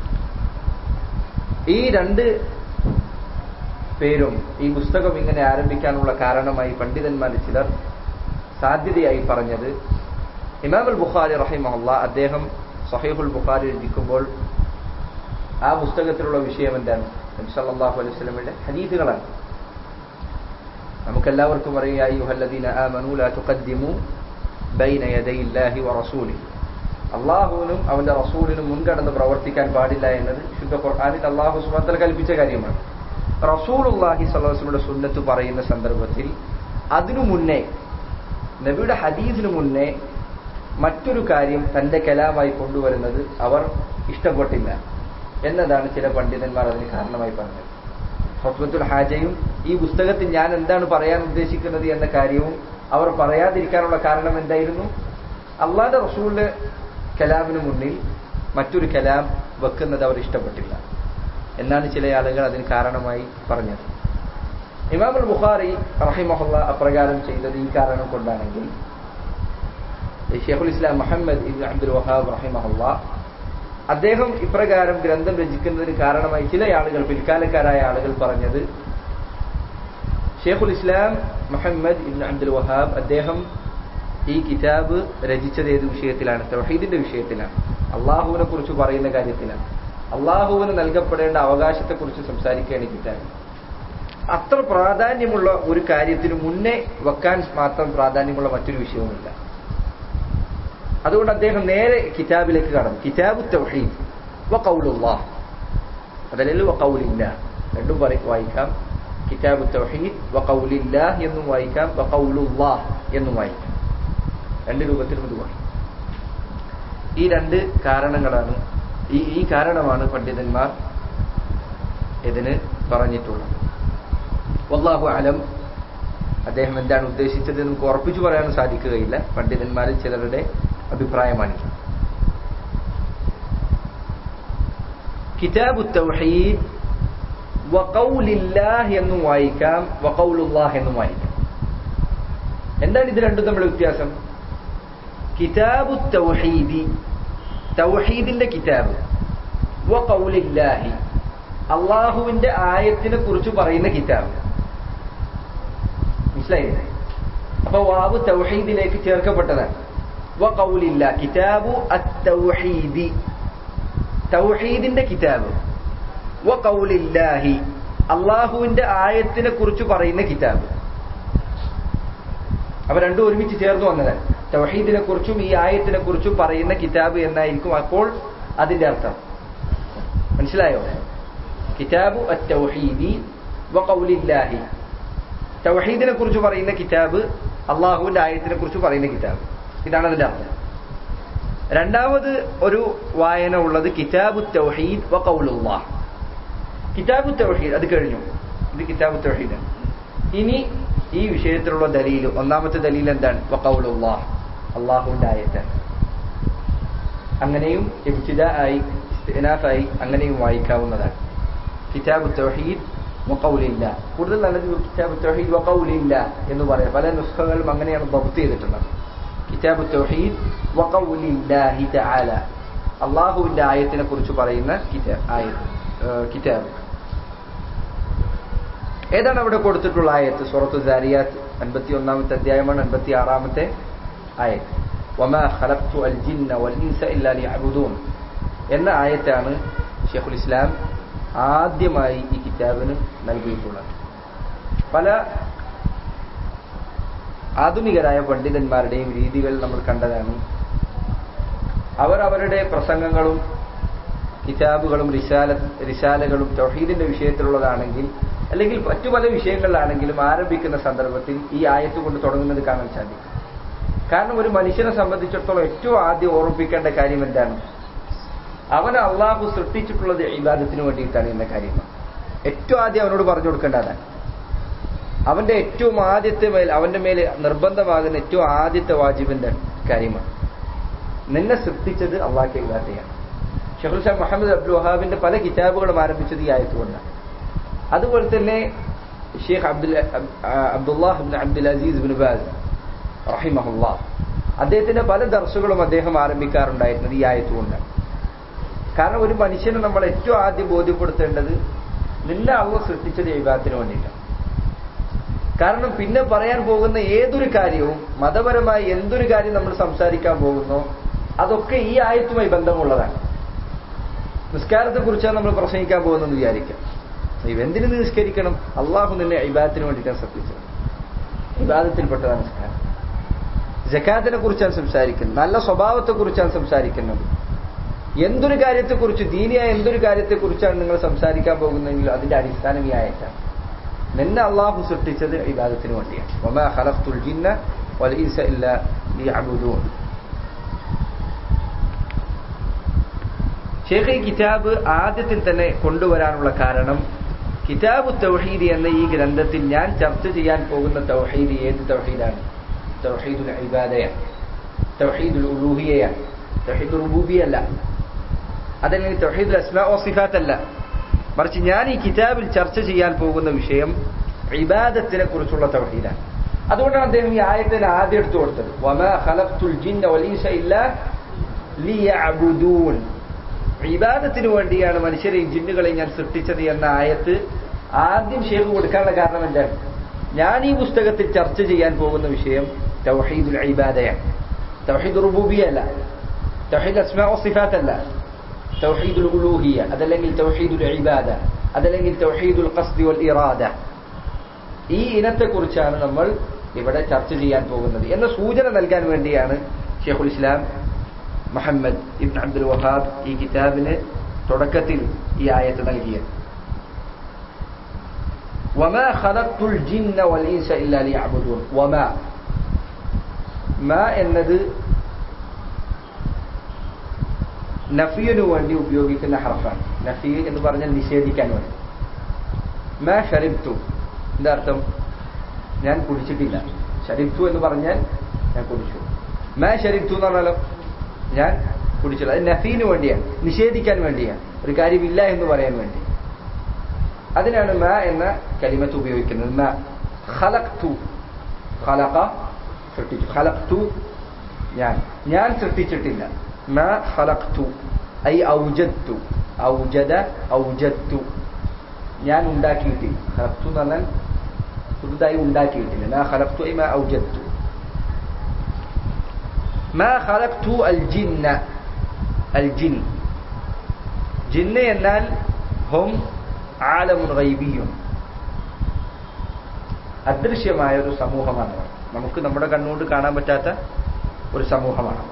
ഈ രണ്ട് പേരും ഈ പുസ്തകം ഇങ്ങനെ ആരംഭിക്കാനുള്ള കാരണമായി പണ്ഡിതന്മാർ ചിലർ സാധ്യതയായി പറഞ്ഞത് ഇമാം അൽ ബുഖാരി റഹിമഹല്ല അദ്ദേഹം സഹീഹുൽ ബുഖാരി രചിക്കുമ്പോൾ ആ പുസ്തകത്തിലുള്ള വിഷയം എന്താണ് നബ്സല്ലാഹു അലൈഹി സ്വലമിന്റെ ഹദീസുകളാണ് നമുക്കെല്ലാവർക്കും അറിയാം യുഹല്ലദീന ആമനു ലാ തുഖദ്ദിമു ബൈന യദൈല്ലാഹി വറസൂലി അള്ളാഹുവിനും അവന്റെ റസൂലിനും മുൻകടന്ന് പ്രവർത്തിക്കാൻ പാടില്ല എന്നത് ശുദ്ധ ഖുർആാനിൽ അള്ളാഹു സുബത്തൽ കൽപ്പിച്ച കാര്യമാണ് റസൂലുല്ലാഹി സ്വലാസ്ലമിയുടെ സുന്നത്ത് പറയുന്ന സന്ദർഭത്തിൽ അതിനു മുന്നേ നബിയുടെ ഹദീസിനു മുന്നേ മറ്റൊരു കാര്യം തന്റെ കലാമായി കൊണ്ടുവരുന്നത് അവർ ഇഷ്ടപ്പെട്ടില്ല എന്നതാണ് ചില പണ്ഡിതന്മാർ അതിന് കാരണമായി പറഞ്ഞത് ഹസ്ബത്തുൽ ഹാജയും ഈ പുസ്തകത്തിൽ ഞാൻ എന്താണ് പറയാൻ ഉദ്ദേശിക്കുന്നത് എന്ന കാര്യവും അവർ പറയാതിരിക്കാനുള്ള കാരണം എന്തായിരുന്നു അള്ളാന്റെ റസൂലിന് കലാമിന് മുന്നിൽ മറ്റൊരു കലാം വെക്കുന്നത് അവർ ഇഷ്ടപ്പെട്ടില്ല എന്നാണ് ചില ആളുകൾ അതിന് കാരണമായി പറഞ്ഞത് ഇമാം അൽ ബുഖാരി റഹിമഹുല്ല അപ്രകാരം ചെയ്തത് ഈ കാരണം കൊണ്ടാണെങ്കിൽ ഷെയ്ഖുൽ ഇസ്ലാം മുഹമ്മദ് ഇബ് അബ്ദുൽ വഹാബ് റഹിമഹുല്ല അദ്ദേഹം ഇപ്രകാരം ഗ്രന്ഥം രചിക്കുന്നതിന് കാരണമായി ചില ആളുകൾ പിൽക്കാലക്കാരായ ആളുകൾ പറഞ്ഞത് ഷെയ്ഖുൽ ഇസ്ലാം മുഹമ്മദ് ഇബ് അബ്ദുൽ വഹാബ് അദ്ദേഹം ഈ കിതാബ് രചിച്ചത് ഏത് വിഷയത്തിലാണ് തൗഹീദിന്റെ വിഷയത്തിലാണ് അള്ളാഹുവിനെ കുറിച്ച് പറയുന്ന കാര്യത്തിലാണ് അള്ളാഹുവിന് നൽകപ്പെടേണ്ട അവകാശത്തെക്കുറിച്ച് സംസാരിക്കുകയാണ് ഈ കിതാബ് അത്ര പ്രാധാന്യമുള്ള ഒരു കാര്യത്തിന് മുന്നേ വെക്കാൻ മാത്രം പ്രാധാന്യമുള്ള മറ്റൊരു വിഷയവുമില്ല അതുകൊണ്ട് അദ്ദേഹം നേരെ കിതാബിലേക്ക് കടന്നു കിതാബ് തൗഹീദ് വ കൗലുല്ലാഹ് അതല്ലെങ്കിൽ വ കൗലില്ല രണ്ടും പറ- വായിക്കാം കിതാബ് തൗഹീദ് വ കൗലില്ലാഹ് എന്നും വായിക്കാം വ കൗലുല്ലാഹ് എന്നും വായിക്കാം രണ്ട് രൂപത്തിലും ഇത് വായിക്കാം ഈ രണ്ട് കാരണങ്ങളാണ് ഈ ഈ കാരണമാണ് പണ്ഡിതന്മാർ ഇതിന് പറഞ്ഞിട്ടുള്ളത് വല്ലാഹു അലം അദ്ദേഹം എന്താണ് ഉദ്ദേശിച്ചത് എന്ന് നമുക്ക് ഉറപ്പിച്ചു പറയാൻ സാധിക്കുകയില്ല പണ്ഡിതന്മാരിൽ ചിലരുടെ അഭിപ്രായമാണ് കിതാബു തൗഹീദ് വഖൗലില്ലാഹ് എന്നും വായിക്കാം വഖൗലുല്ലാഹ് എന്നും വായിക്കാം എന്താണ് ഇത് രണ്ടും തമ്മിലുള്ള വ്യത്യാസം കിതാബു തൗഹീദി തൗഹീദിന്റെ കിതാബ് വഖൗലില്ലാഹി അള്ളാഹുവിന്റെ ആയത്തിനെ കുറിച്ച് പറയുന്ന കിതാബ് മനസ്സിലായില്ലേ അപ്പൊ വാവ് തൗഹീദിലേക്ക് ചേർക്കപ്പെട്ടതാണ് വഖൗലില്ല കിതാബു അത്തൗഹീദി തൗഹീദിന്റെ കിതാബ് വഖൗലില്ലാഹി അള്ളാഹുവിന്റെ ആയത്തിനെ കുറിച്ച് പറയുന്ന കിതാബ് അപ്പൊ രണ്ടും ഒരുമിച്ച് ചേർന്ന് വന്നതാണ് തൗഹീദിനെ കുറിച്ചും ഈ ആയത്തിനെ കുറിച്ചും പറയുന്ന കിതാബ് എന്നായിരിക്കും അപ്പോൾ അതിന്റെ അർത്ഥം മനസ്സിലായോ കിതാബു അത്തൗഹീദി വഖൗലില്ലാഹി തൗഹീദിനെ കുറിച്ച് പറയുന്ന കിതാബ് അള്ളാഹുവിന്റെ ആയത്തിനെ കുറിച്ച് പറയുന്ന കിതാബ് ഇതാണ് അതിന്റെ അർത്ഥം രണ്ടാമത് ഒരു വായന ഉള്ളത് കിതാബു തൗഹീദ് വ ഖൗലുല്ലാഹ് കിതാബു തൗഹീദ് അത് കഴിഞ്ഞു ഇത് കിതാബു തൗഹീദ് ഇനി ഈ വിഷയത്തിലുള്ള ദലീൽ ഒന്നാമത്തെ ദലീൽ എന്താണ് വ ഖൗലുല്ലാഹ് അള്ളാഹുവിന്റെ ആയത്താണ് അങ്ങനെയും ഇബ്തിദാ ആയി ഇസ്തിനാഫായി അങ്ങനെയും വായിക്കാവുന്നതാണ് കിതാബു തൗഹീദ് വഖൗലില്ല കൂടുതൽ നല്ലത് കിതാബ് തൗഹീദ് വഖൗലില്ല എന്ന് പറയാം പല നുസ്ഖകളും അങ്ങനെയാണ് ബബ്ത് ചെയ്തിട്ടുള്ളത് കിതാബ് തൗഹീദ് വഖൗലില്ലാഹി തആല അള്ളാഹുവിന്റെ ആയത്തിനെ കുറിച്ച് പറയുന്ന കിതാബ് ആയത്ത് ഏഹ് കിതാബ് ഏതാണ് അവിടെ കൊടുത്തിട്ടുള്ള ആയത്ത് സൂറത്തു സാരിയാത്ത് അൻപത്തി ഒന്നാമത്തെ അധ്യായമാണ് അൻപത്തി ആറാമത്തെ ആയത്ത് വമാ ഖലഖ്തു അൽ ജിന്ന വൽ ഇൻസ ഇല്ലാ ലിയഅബുദൂൻ എന്ന ആയത്താണ് ഷെയ്ഖുൽ ഇസ്ലാം ആദ്യമായി ഈ കിതാബിന് നൽകിയിട്ടുള്ളത് പല ആധുനികരായ പണ്ഡിതന്മാരുടെയും രീതികൾ നമ്മൾ കണ്ടതാണ് അവർ അവരുടെ പ്രസംഗങ്ങളും കിതാബുകളും റിശാല റിശാലകളും തൗഹീദിന്റെ വിഷയത്തിലുള്ളതാണെങ്കിൽ അല്ലെങ്കിൽ മറ്റു പല വിഷയങ്ങളിലാണെങ്കിലും ആരംഭിക്കുന്ന സന്ദർഭത്തിൽ ഈ ആയത്ത് കൊണ്ട് തുടങ്ങുന്നത് കാണാൻ സാധിക്കും കാരണം ഒരു മനുഷ്യനെ സംബന്ധിച്ചിടത്തോളം ഏറ്റവും ആദ്യം ഓർമ്മിപ്പിക്കേണ്ട കാര്യം എന്താണ് അവനെ അള്ളാഹു സൃഷ്ടിച്ചിട്ടുള്ളത് ഇബാദത്തിന് വേണ്ടിയിട്ടാണ് എന്ന കാര്യമാണ് ഏറ്റവും ആദ്യം അവനോട് പറഞ്ഞു കൊടുക്കേണ്ടതാണ് അവന്റെ ഏറ്റവും ആദ്യത്തെ മേൽ അവന്റെ മേൽ നിർബന്ധമാകുന്ന ഏറ്റവും ആദ്യത്തെ വാജിബിന്റെ കാര്യമാണ് നിന്നെ സൃഷ്ടിച്ചത് അള്ളാഹ് ഇബാദയാണ് ഷെഹുൽ ഷാ മുഹമ്മദ് അബ്ദുൽ വഹാബിന്റെ പല കിതാബുകളും ആരംഭിച്ചത് ഈ ആയത്തുകൊണ്ടാണ് അതുപോലെ തന്നെ Sheikh Abdul Abdullah Abdul Aziz bin Baz റഹിമഹുല്ലാ അദ്ദേഹത്തിന്റെ പല ദർസുകളും അദ്ദേഹം ആരംഭിക്കാറുണ്ടായിരുന്നത് ഈ ആയത്തുകൊണ്ടാണ് കാരണം ഒരു മനുഷ്യനെ നമ്മൾ ഏറ്റവും ആദ്യം ബോധ്യപ്പെടുത്തേണ്ടത് നിന്നെ അള്ള സൃഷ്ടിച്ചത് വിവാഹത്തിന് വേണ്ടിയിട്ടാണ് കാരണം പിന്നെ പറയാൻ പോകുന്ന ഏതൊരു കാര്യവും മതപരമായി എന്തൊരു കാര്യം നമ്മൾ സംസാരിക്കാൻ പോകുന്നോ അതൊക്കെ ഈ ആയത്തുമായി ബന്ധമുള്ളതാണ് നിസ്കാരത്തെ കുറിച്ചാണ് നമ്മൾ പ്രസംഗിക്കാൻ പോകുന്നതെന്ന് വിചാരിക്കാം ഇവന്തിന് നിസ്കരിക്കണം അള്ളാഹു നിന്നെ ഇബാദത്തിന് വേണ്ടിയിട്ടാണ് സൃഷ്ടിച്ചത് ഇബാദത്തിൽപ്പെട്ടതാണ് നിസ്കാരം ജക്കാത്തിനെ കുറിച്ചാണ് സംസാരിക്കുന്നത് നല്ല സ്വഭാവത്തെ കുറിച്ചാണ് സംസാരിക്കുന്നത് എന്തൊരു കാര്യത്തെക്കുറിച്ച് ദീനിയായ എന്തൊരു കാര്യത്തെക്കുറിച്ചാണ് നിങ്ങൾ സംസാരിക്കാൻ പോകുന്നതെങ്കിൽ അതിന്റെ അടിസ്ഥാനം ഈ ആയത്താണ് നിന്നെ അള്ളാഹു സൃഷ്ടിച്ചത് ഇബാദത്തിന് വേണ്ടിയാണ് വമാ ഖലഖ്തുൽ ജിന്ന വൽ ഇൻസ ഇല്ലാ ലിയഅബുദൂൻ ഷേഖ് ഈ കിതാബ് ആദ്യത്തിൽ തന്നെ കൊണ്ടുവരാനുള്ള കാരണം കിതാബ് തൗഹീദ് എന്ന ഈ ഗ്രന്ഥത്തിൽ ഞാൻ ചർച്ച ചെയ്യാൻ പോകുന്ന തൗഹീദ് ഏത് തൗഹീദാണ് തൗഹീദുൽ ഇബാദയാണ് തൗഹീദുൽ ഉലൂഹിയയാണ് തൗഹീദ് റുബൂബിയ അല്ല അതല്ലെങ്കിൽ തൗഹീദ് അസ്മാ ഓ സിഫാത്ത് അല്ല മറിച്ച് ഞാൻ ഈ കിതാബിൽ ചർച്ച ചെയ്യാൻ പോകുന്ന വിഷയം ഇബാദത്തിനെ കുറിച്ചുള്ള തൗഹീദാണ് അതുകൊണ്ടാണ് അദ്ദേഹം ഈ ആയത്തിന് ആദ്യം എടുത്തു കൊടുത്തത് വമാ ഖലഖ്തുൽ ജിന്ന വൽ ഇൻസ ഇല്ലാ ലിയഅബുദൂൻ ഇബാദത്തിന് വേണ്ടിയാണ് മനുഷ്യരെയും ജിന്നുകളെയും ഞാൻ സൃഷ്ടിച്ചത് എന്ന ആയത്ത് ആദ്യം ഷേഖ് കൊടുക്കാനുള്ള കാരണം എന്താണ് ഞാൻ ഈ പുസ്തകത്തിൽ ചർച്ച ചെയ്യാൻ പോകുന്ന വിഷയം തൗഹീദുൽ ഇബാദയാണ് തൗഹീദ് റുബൂബിയ അല്ല തൗഹീദ് അസ്മാ സിഫാത്ത് അല്ല തൗഹീദുൽ ഉലൂഹിയ അതല്ലെങ്കിൽ തൗഹീദുൽ ഇബാദ അതല്ലെങ്കിൽ തൗഹീദുൽ ഖസ്ദി വൽ ഇറാദ ഈ ഇനത്തെക്കുറിച്ചാണ് നമ്മൾ ഇവിടെ ചർച്ച ചെയ്യാൻ പോകുന്നത് എന്ന സൂചന നൽകാൻ വേണ്ടിയാണ് ഷെയ്ഖുൽ ഇസ്ലാം മുഹമ്മദ് ഇബ്ൻ അബ്ദുൽ വഹാബ് ഈ കിതാബിന് തുടക്കത്തിൽ ഈ ആയത്ത് നൽകിയത് وما خلقت الجن والإنس إلا ليعبدون وما ما എന്നത് നഫിയനു വേണ്ടി ഉപയോഗിക്കുന്ന ഹർഫാണ് നഫി എന്ന് പറഞ്ഞാൽ നിഷേധിക്കാൻ വേണ്ടി മാ ഷരിബ്തു എന്താ അർത്ഥം ഞാൻ കുടിച്ചിട്ടില്ല ഷരിബ്തു എന്ന് പറഞ്ഞാൽ ഞാൻ കുടിച്ചു മാ ഷരിബ്തു എന്ന് പറഞ്ഞാലോ ഞാൻ കുടിച്ചില്ല അത് നഫീന് വേണ്ടിയാണ് നിഷേധിക്കാൻ വേണ്ടിയാണ് ഒരു കാര്യമില്ല എന്ന് പറയാൻ വേണ്ടി അതിനാണ് മ എന്ന കലിമത്ത് ഉപയോഗിക്കുന്നത് മ ഖലഖ്തു ഖലഖ സൃഷ്ടിച്ചു ഖലഖ്തു ഞാൻ ഞാൻ സൃഷ്ടിച്ചിട്ടില്ല മ ഖലഖ്തു ഐ ഔജദ്തു ഔജദ ഔജദ്തു ഞാൻ ഉണ്ടാക്കിയിട്ടില്ല ഖലഖ്തു എന്ന് പറഞ്ഞാൽ പുതുതായി ഉണ്ടാക്കിയിട്ടില്ല മ ഖലഖ്തു ഐ മ ഔജദ്തു ما خلقت الجن الجن ജിന്ന് എന്നാൽ ഹും ആലമുൻ ഗൈബിയും അദൃശ്യമായ ഒരു സമൂഹമാണ് അവർ. നമുക്ക് നമ്മുടെ കണ്ണുകൊണ്ട് കാണാൻ പറ്റാത്ത ഒരു സമൂഹമാണ്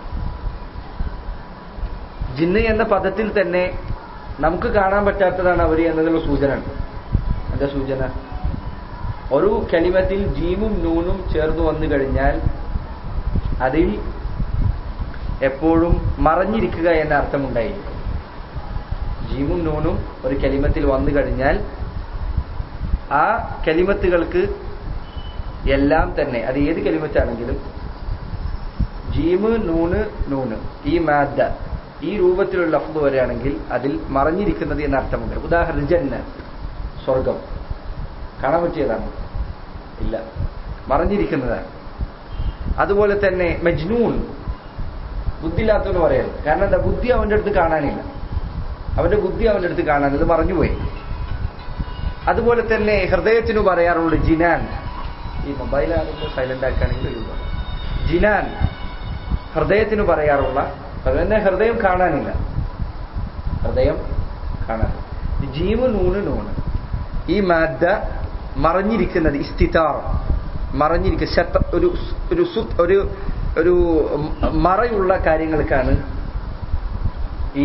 ജിന്ന് എന്ന പദത്തിൽ തന്നെ നമുക്ക് കാണാൻ പറ്റാത്തതാണ് അവർ എന്നതിനുള്ള സൂചന ഉണ്ട് എന്താ സൂചന ഒരു കലിമത്തിൽ ജീമും നൂനും ചേർന്ന് വന്നു കഴിഞ്ഞാൽ അതിൽ എപ്പോഴും മറഞ്ഞിരിക്കുക എന്ന അർത്ഥമുണ്ടായിരിക്കും ജീമും നൂനും ഒരു കലിമത്തിൽ വന്നു കഴിഞ്ഞാൽ ആ കലിമത്തുകൾക്ക് എല്ലാം തന്നെ അത് ഏത് കലിമത്താണെങ്കിലും ജീമ് നൂന് നൂന് ഈ മാദ്ദ ഈ രൂപത്തിലുള്ള ലഫ്ദ് വരികയാണെങ്കിൽ അതിൽ മറഞ്ഞിരിക്കുന്നത് എന്ന അർത്ഥമുണ്ട് ഉദാഹരണം ജന്ന സ്വർഗം കാണാൻ പറ്റിയതാണ് ഇല്ല മറഞ്ഞിരിക്കുന്നതാണ് അതുപോലെ തന്നെ മജ്നൂൻ ബുദ്ധിയില്ലാത്തവന് പറയരുത് കാരണം എന്താ ബുദ്ധി അവന്റെ അടുത്ത് കാണാനില്ല അവന്റെ ബുദ്ധി അവന്റെ അടുത്ത് കാണാൻ ഇത് മറഞ്ഞുപോയി അതുപോലെ തന്നെ ഹൃദയത്തിന് പറയാറുണ്ട് ജിനാൻ ഈ മൊബൈൽ ആകുമ്പോൾ സൈലന്റ് ആക്കുകയാണെങ്കിൽ ഒരു ഉപകാരം. ജിനാൻ ഹൃദയത്തിന് പറയാറുള്ള അതുതന്നെ ഹൃദയം കാണാനില്ല ഹൃദയം കാണാൻ ജീവ് നൂന് നൂണ് ഈ മാദ്ദ മറഞ്ഞിരിക്കുന്നത് ഇസ്തിതാർ മറഞ്ഞിരിക്കുന്ന ശത ഒരു ഒരു സു- ഒരു ഒരു മറയുള്ള കാര്യങ്ങൾക്കാണ് ഈ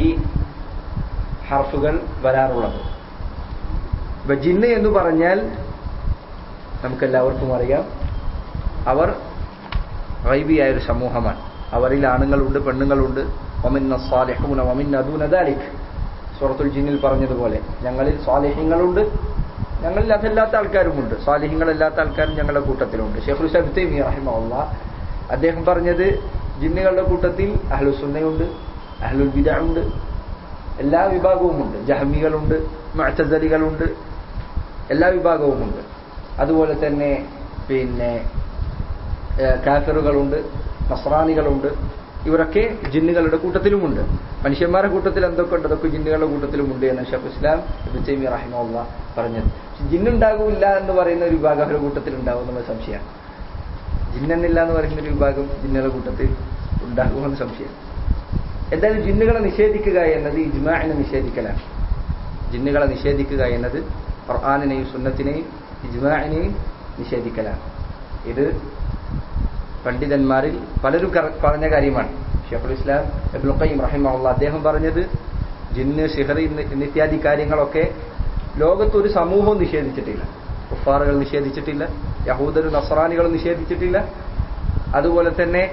ഹർഫുകൾ വരാറുള്ളത് ഇപ്പൊ ജിന്ന് എന്ന് പറഞ്ഞാൽ നമുക്കെല്ലാവർക്കും അറിയാം അവർ റൈബിയായ ഒരു സമൂഹമാണ് അവരിൽ ആണുങ്ങളുണ്ട് പെണ്ണുങ്ങളുണ്ട് ഒമിന്ന സ്വാലിഹൂന ഒമിന്ന അദൂനദാലിഖ് സൂറത്തുൽ ജിന്നിൽ പറഞ്ഞതുപോലെ ഞങ്ങളിൽ സ്വാലിഹ്യങ്ങളുണ്ട് ഞങ്ങളിൽ അതല്ലാത്ത ആൾക്കാരുമുണ്ട് സ്വാലിഹ്യങ്ങളല്ലാത്ത ആൾക്കാരും ഞങ്ങളുടെ കൂട്ടത്തിലുണ്ട് ഷെയ്ഖുൽ സബ്തൈമി റഹിമഹുല്ല അദ്ദേഹം പറഞ്ഞത് ജിന്നുകളുടെ കൂട്ടത്തിൽ അഹ്ലുസുന്നയുണ്ട് അഹ്ലുൽ ബിദ ഉണ്ട് എല്ലാ വിഭാഗവുമുണ്ട് ജഹമികളുണ്ട് മഅ്തസലികളുണ്ട് എല്ലാ വിഭാഗവുമുണ്ട് അതുപോലെ തന്നെ പിന്നെ ഏഹ്, കാഫിറുകളുണ്ട് നസ്രാനികളുണ്ട് ഇവരൊക്കെ ജിന്നുകളുടെ കൂട്ടത്തിലുമുണ്ട് മനുഷ്യന്മാരുടെ കൂട്ടത്തിൽ എന്തൊക്കെ ഉണ്ട് അതൊക്കെ ജിന്നുകളുടെ കൂട്ടത്തിലുമുണ്ട് എന്ന് ഷെഫ് ഇസ്ലാം ഇബ്നു റഹിമുള്ള പറഞ്ഞത് പക്ഷെ ജിന്നുണ്ടാകില്ല എന്ന് പറയുന്ന ഒരു വിഭാഗം അവരുടെ കൂട്ടത്തിൽ ഉണ്ടാവും എന്നുള്ള സംശയമാണ് ജിന്നെന്നില്ല എന്ന് പറയുന്ന ഒരു വിഭാഗം ജിന്നുകളുടെ കൂട്ടത്തിൽ ഉണ്ടാകുമെന്ന് സംശയം എന്തായാലും ജിന്നുകളെ നിഷേധിക്കുക എന്നത് ഇജ്മാഇനെ നിഷേധിക്കലാണ് ജിന്നുകളെ നിഷേധിക്കുക എന്നത് ഖുർആാനിനെയും സുന്നത്തിനെയും ഇജ്മാഇനെയും നിഷേധിക്കലാണ് ഇത് പണ്ഡിതന്മാരിൽ പലരും കറ- പറഞ്ഞ കാര്യമാണ് ഷെഖുൽ ഇസ്ലാം ഇബ്നുൽ ഖയ്യിം റഹിമഹുള്ള അദ്ദേഹം പറഞ്ഞത് ജിന്ന് സിഹർ ഇത്യാദി കാര്യങ്ങളൊക്കെ ലോകത്ത് ഒരു സമൂഹവും നിഷേധിച്ചിട്ടില്ല കുഫാറുകൾ നിഷേധിച്ചിട്ടില്ല യഹൂദരും നസ്രാനികളും നിഷേധിച്ചിട്ടില്ല അതുപോലെ തന്നെ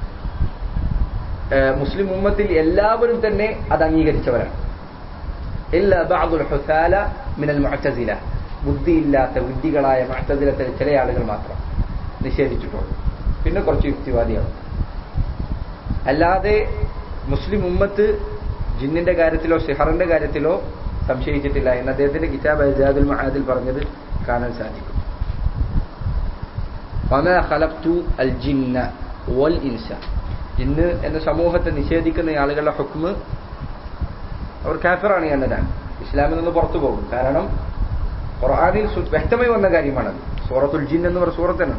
ഏഹ്, മുസ്ലിം ഉമ്മത്തിൽ എല്ലാവരും തന്നെ അത് അംഗീകരിച്ചവരാണ് ഇല്ല ബഅദുൽ ഹുസാല മിനൽ മുഅ്തസില ബുദ്ധിയില്ലാത്ത വിഡ്ഢികളായ മുഅ്തസിലത്തിലെ ചില ആളുകൾ മാത്രം നിഷേധിച്ചിട്ടുള്ളൂ പിന്നെ കുറച്ച് യുക്തിവാദികൾ അല്ലാതെ മുസ്ലിം ഉമ്മത്ത് ജിന്നിന്റെ കാര്യത്തിലോ സിഹറിന്റെ കാര്യത്തിലോ സംശയിച്ചിട്ടില്ല എന്ന് അദ്ദേഹത്തിന്റെ കിതാബ് അജാദുൽ മഹാദിൽ പറഞ്ഞത് കാണാൻ സാധിക്കും വമാ ഖലഖ്തു അൽ ജിന്ന വൽ ഇൻസ ജിന്ന് എന്ന സമൂഹത്തെ നിഷേധിക്കുന്ന ആളുകളുടെ ഹുക്മ് അവർ കാഫിറാണ് എന്നതാണ് ഇസ്ലാമിൽ നിന്ന് പുറത്തു പോകും കാരണം ഖുർആനിൽ സു- വ്യക്തമായി വന്ന കാര്യമാണത് സൂറത്തുൽ ജിൻ എന്ന് പറഞ്ഞ സൂറത്താണ്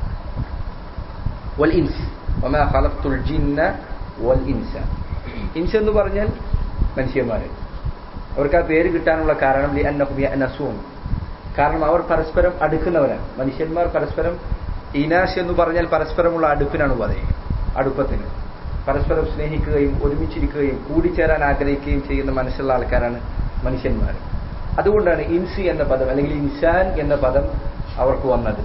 വൽ ഇൻസ് വമാ ഖലഖ്തുൽ ജിന്ന വൽ ഇൻസ ഇൻസ് എന്ന് പറഞ്ഞാൽ മനുഷ്യന്മാർ അവർക്ക് ആ പേര് കിട്ടാനുള്ള കാരണം ലി അന്നഹും യഅനസൂൻ കാരണം അവർ പരസ്പരം അടുക്കുന്നവരാണ് മനുഷ്യന്മാർ പരസ്പരം ഇനാശ് എന്ന് പറഞ്ഞാൽ പരസ്പരമുള്ള അടുപ്പിനാണ് പറയുക അടുപ്പത്തിന് പരസ്പരം സ്നേഹിക്കുകയും ഒരുമിച്ചിരിക്കുകയും കൂടിച്ചേരാൻ ആഗ്രഹിക്കുകയും ചെയ്യുന്ന മനസ്സുള്ള ആൾക്കാരാണ് മനുഷ്യന്മാർ അതുകൊണ്ടാണ് ഇൻസി എന്ന പദം അല്ലെങ്കിൽ ഇൻസാൻ എന്ന പദം അവർക്ക് വന്നത്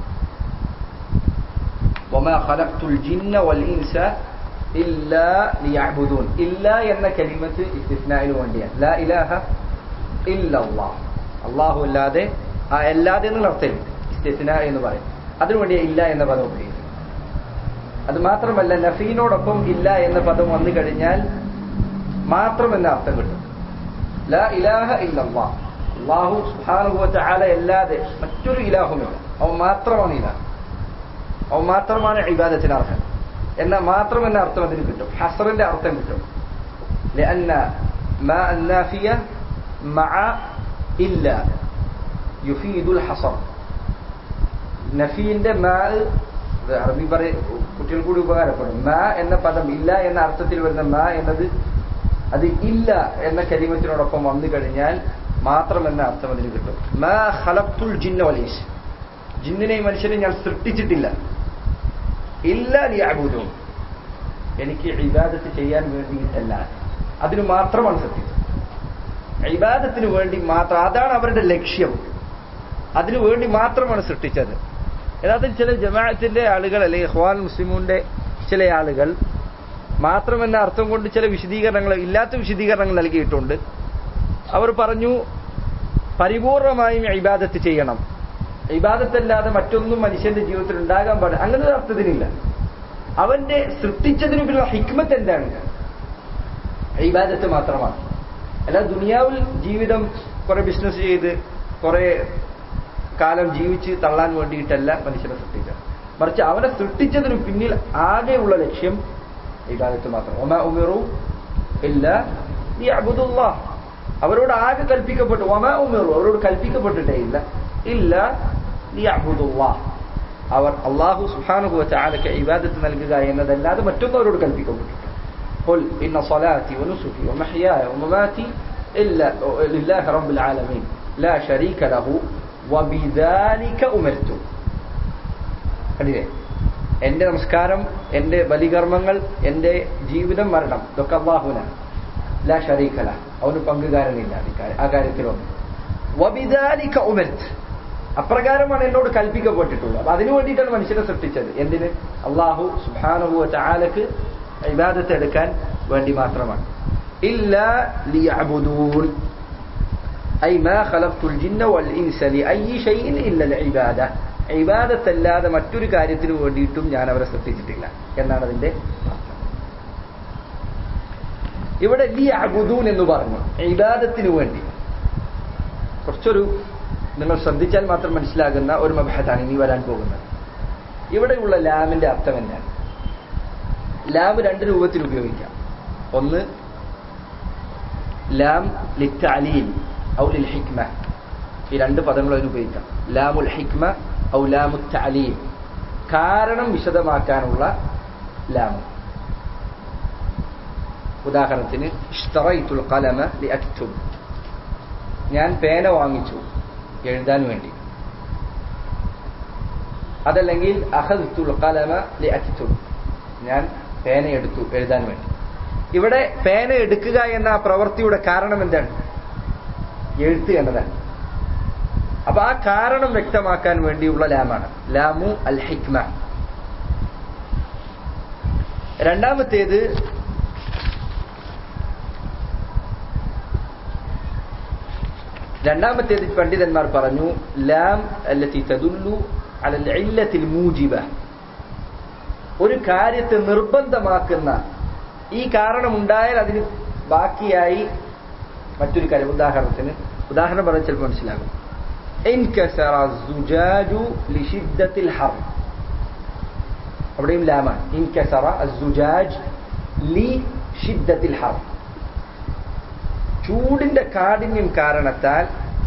وما خلقت الجن والإنس إلا ليعبدون إلا എന്ന കലിമത്ത് ഇസ്തിസ്നായിന് വേണ്ടിയാണ് ലാ ഇലാഹ ഇല്ലല്ലാ അള്ളാഹു അല്ലാതെ ആ അല്ലാതെ എന്നുള്ള അർത്ഥമുണ്ട് ഇസ്തിസ്ന എന്ന് പറയും അതിനുവേണ്ടി ഇല്ല എന്ന പദം ഉപയോഗിക്കും അത് മാത്രമല്ല നഫീനോടൊപ്പം ഇല്ല എന്ന പദം വന്നു കഴിഞ്ഞാൽ മാത്രം എന്ന അർത്ഥം കിട്ടും ലാ ഇലാഹ ഇല്ലല്ലാ അള്ളാഹു സുബ്ഹാനഹു വ തആല അല്ലാതെ മറ്റൊരു ഇലാഹുമില്ല അവൻ മാത്രമാണ് ഇലാഹ് അവൻ മാത്രമാണ് ഇബാദത്തിന് അർഹൻ എന്നാൽ മാത്രം എന്ന അർത്ഥം അതിന് കിട്ടും ഹസറിന്റെ അർത്ഥം കിട്ടും لأن ما النافية مع إلا يفيد الحصر നഫീന്റെ മാ ഇത് അറബി പറയ കുട്ടികൾ കൂടി ഉപകാരപ്പെടും മാ എന്ന പദം ഇല്ല എന്ന അർത്ഥത്തിൽ വരുന്ന മാ എന്നത് അത് ഇല്ല എന്ന കലിമത്തിനോടൊപ്പം വന്നു കഴിഞ്ഞാൽ മാത്രം എന്ന അർത്ഥം അതിന് കിട്ടും മാ ഖലഖ്തുൽ ജിന്ന വൽ ഇൻസ് ജിന്നിനെയും മനുഷ്യനെ ഞാൻ സൃഷ്ടിച്ചിട്ടില്ല ഇല്ല ലിയഅബുദൂൻ എനിക്ക് ഇബാദത്ത് ചെയ്യാൻ വേണ്ടിയിട്ടല്ല അതിന് മാത്രമാണ് സൃഷ്ടിച്ചത് ഇബാദത്തിന് വേണ്ടി മാത്രം അതാണ് അവരുടെ ലക്ഷ്യം അതിനു വേണ്ടി മാത്രമാണ് സൃഷ്ടിച്ചത് യഥാർത്ഥത്തിൽ ചില ജമാഅത്തിന്റെ ആളുകൾ അല്ലെങ്കിൽ ഖ്വാൻ മുസ്ലിമുന്റെ ചില ആളുകൾ മാത്രമെന്ന അർത്ഥം കൊണ്ട് ചില വിശദീകരണങ്ങൾ ഇല്ലാത്ത വിശദീകരണങ്ങൾ നൽകിയിട്ടുണ്ട് അവർ പറഞ്ഞു പരിപൂർണമായും ഇബാദത്ത് ചെയ്യണം ഇബാദത്തല്ലാതെ മറ്റൊന്നും മനുഷ്യന്റെ ജീവിതത്തിൽ ഉണ്ടാകാൻ പാടില്ല അങ്ങനെ ഒരു അർത്ഥത്തിനില്ല അവന്റെ സൃഷ്ടിച്ചതിന് പിന്നിലുള്ള ഹിക്മത്ത് എന്താണ് ഇബാദത്ത് മാത്രമാണ് അല്ലാതെ ദുനിയാവിൽ ജീവിതം കുറെ ബിസിനസ് ചെയ്ത് കുറെ കാലം ജീവിച്ച് തള്ളാൻ വേണ്ടിയിട്ടല്ല മനുഷ്യനെ സൃഷ്ടിച്ചത് മറിച്ച് അവനെ സൃഷ്ടിച്ചതിനു പിന്നിൽ ആകെയുള്ള ലക്ഷ്യം ഇബാദത്ത് മാത്രം ഒമാ ഉമിറു ഇല്ല ഈ അബുദുല്ലാഹ് അവരോട് ആകെ കൽപ്പിക്കപ്പെട്ടു ഒമാ ഉമിറു അവരോട് കൽപ്പിക്കപ്പെട്ടിട്ടേ ഇല്ല ഇല്ല ഈ അബുദുല്ലാഹ് അവർ അള്ളാഹു സുഹാനുഭവ ചാലക്ക് ഇബാദത്ത് നൽകുക എന്നതല്ലാതെ മറ്റൊന്നും അവരോട് കൽപ്പിക്കപ്പെട്ടിട്ടുണ്ട് قل إن صلاتي ونسكي ومحياي ومماتي إلا لله رب العالمين لا شريك له وبذلك أمرت കണ്ടില്ലേ എന്റെ നമസ്കാരം എന്റെ ബലികർമ്മങ്ങൾ എന്റെ ജീവിതം മരണം ഇതൊക്കെ അള്ളാഹുവിനാണ് ലാ ഷരീഖല അവന് പങ്കുകാരനില്ല ഇക്കാര്യം- ആ കാര്യത്തിലൊന്നും വബിദാലിക ഉമർത്ത് അപ്രകാരമാണ് എന്നോട് കൽപ്പിക്കപ്പെട്ടിട്ടുള്ളത് അപ്പൊ അതിനു വേണ്ടിയിട്ടാണ് മനുഷ്യനെ സൃഷ്ടിച്ചത് എന്തിന് അള്ളാഹു സുബാനുഹു ചാലക്ക് ഇബാദത്ത് എടുക്കാൻ വേണ്ടി മാത്രമാണ് ഇല്ല ലിയഅബുദൂൻ أي ما خلقت الجن والإنس لأي شيء إلا العبادة ഇബാദത്ത് അല്ലാതെ മറ്റൊരു കാര്യത്തിന് വേണ്ടിയിട്ടും ഞാൻ അവരെ സൃഷ്ടിച്ചിട്ടില്ല എന്നാണ് അതിന്റെ അർത്ഥം ഇവിടെ ലി അബുദൂൻ എന്ന് പറഞ്ഞു ഇബാദത്തിന് വേണ്ടി കുറച്ചൊരു നിങ്ങൾ ശ്രദ്ധിച്ചാൽ മാത്രം മനസ്സിലാകുന്ന ഒരു മബഹത്താണ് ഇനി വരാൻ പോകുന്നത് ഇവിടെയുള്ള ലാമിന്റെ അർത്ഥം എന്താണ് ലാം രണ്ട് രൂപത്തിൽ ഉപയോഗിക്കാം ഒന്ന് ലാം ലിത്തലീൽ ഔ ലിൽ ഹിക്മ ഈ രണ്ട് പദങ്ങൾ അതിന് ഉപയോഗിക്കാം ലാമുൽ ഹിക്മ ഔ ലാമു തലീൽ കാരണം വിശദമാക്കാനുള്ള ലാം ഉദാഹരണത്തിന് ഇഷ്തറൈത്തുൽ ഖലമ ലി അക്തുബ് ഞാൻ പേന വാങ്ങിച്ചു എഴുതാൻ വേണ്ടി അതല്ലെങ്കിൽ അഹദ്തുൽ ഖലമ ലി അക്തുബ് ഞാൻ പേന എടുത്തു എഴുതാൻ വേണ്ടി ഇവിടെ പേന എടുക്കുക എന്ന ആ പ്രവൃത്തിയുടെ കാരണം എന്താണ് എഴുത്ത് എന്നതാണ് അപ്പൊ ആ കാരണം വ്യക്തമാക്കാൻ വേണ്ടിയുള്ള ലാമാണ് ലാമു അൽ ഹിക്മ രണ്ടാമത്തേത് രണ്ടാമത്തേത് പണ്ഡിതന്മാർ പറഞ്ഞു ലാം അല്ലത്തി തദുല്ലു അലൽ ഇല്ലത്തിൽ മൂജിബ ഒരു കാര്യത്തെ നിർബന്ധമാക്കുന്ന ഈ കാരണം ഉണ്ടായാൽ അതിന് ബാക്കിയായി മറ്റൊരു കാര്യം ഉദാഹരണത്തിന് ഉദാഹരണം പറഞ്ഞാൽ ചിലപ്പോൾ മനസ്സിലാകും انكسر الزجاج لشدة الحر അവിടെയും ലാമാണ് ഇൻകസറ അസുജാജ് ലി ഷിദ്ദത്തിൽ ഹർ ചൂടിന്റെ കാഠിന്യം കാരണത്താൽ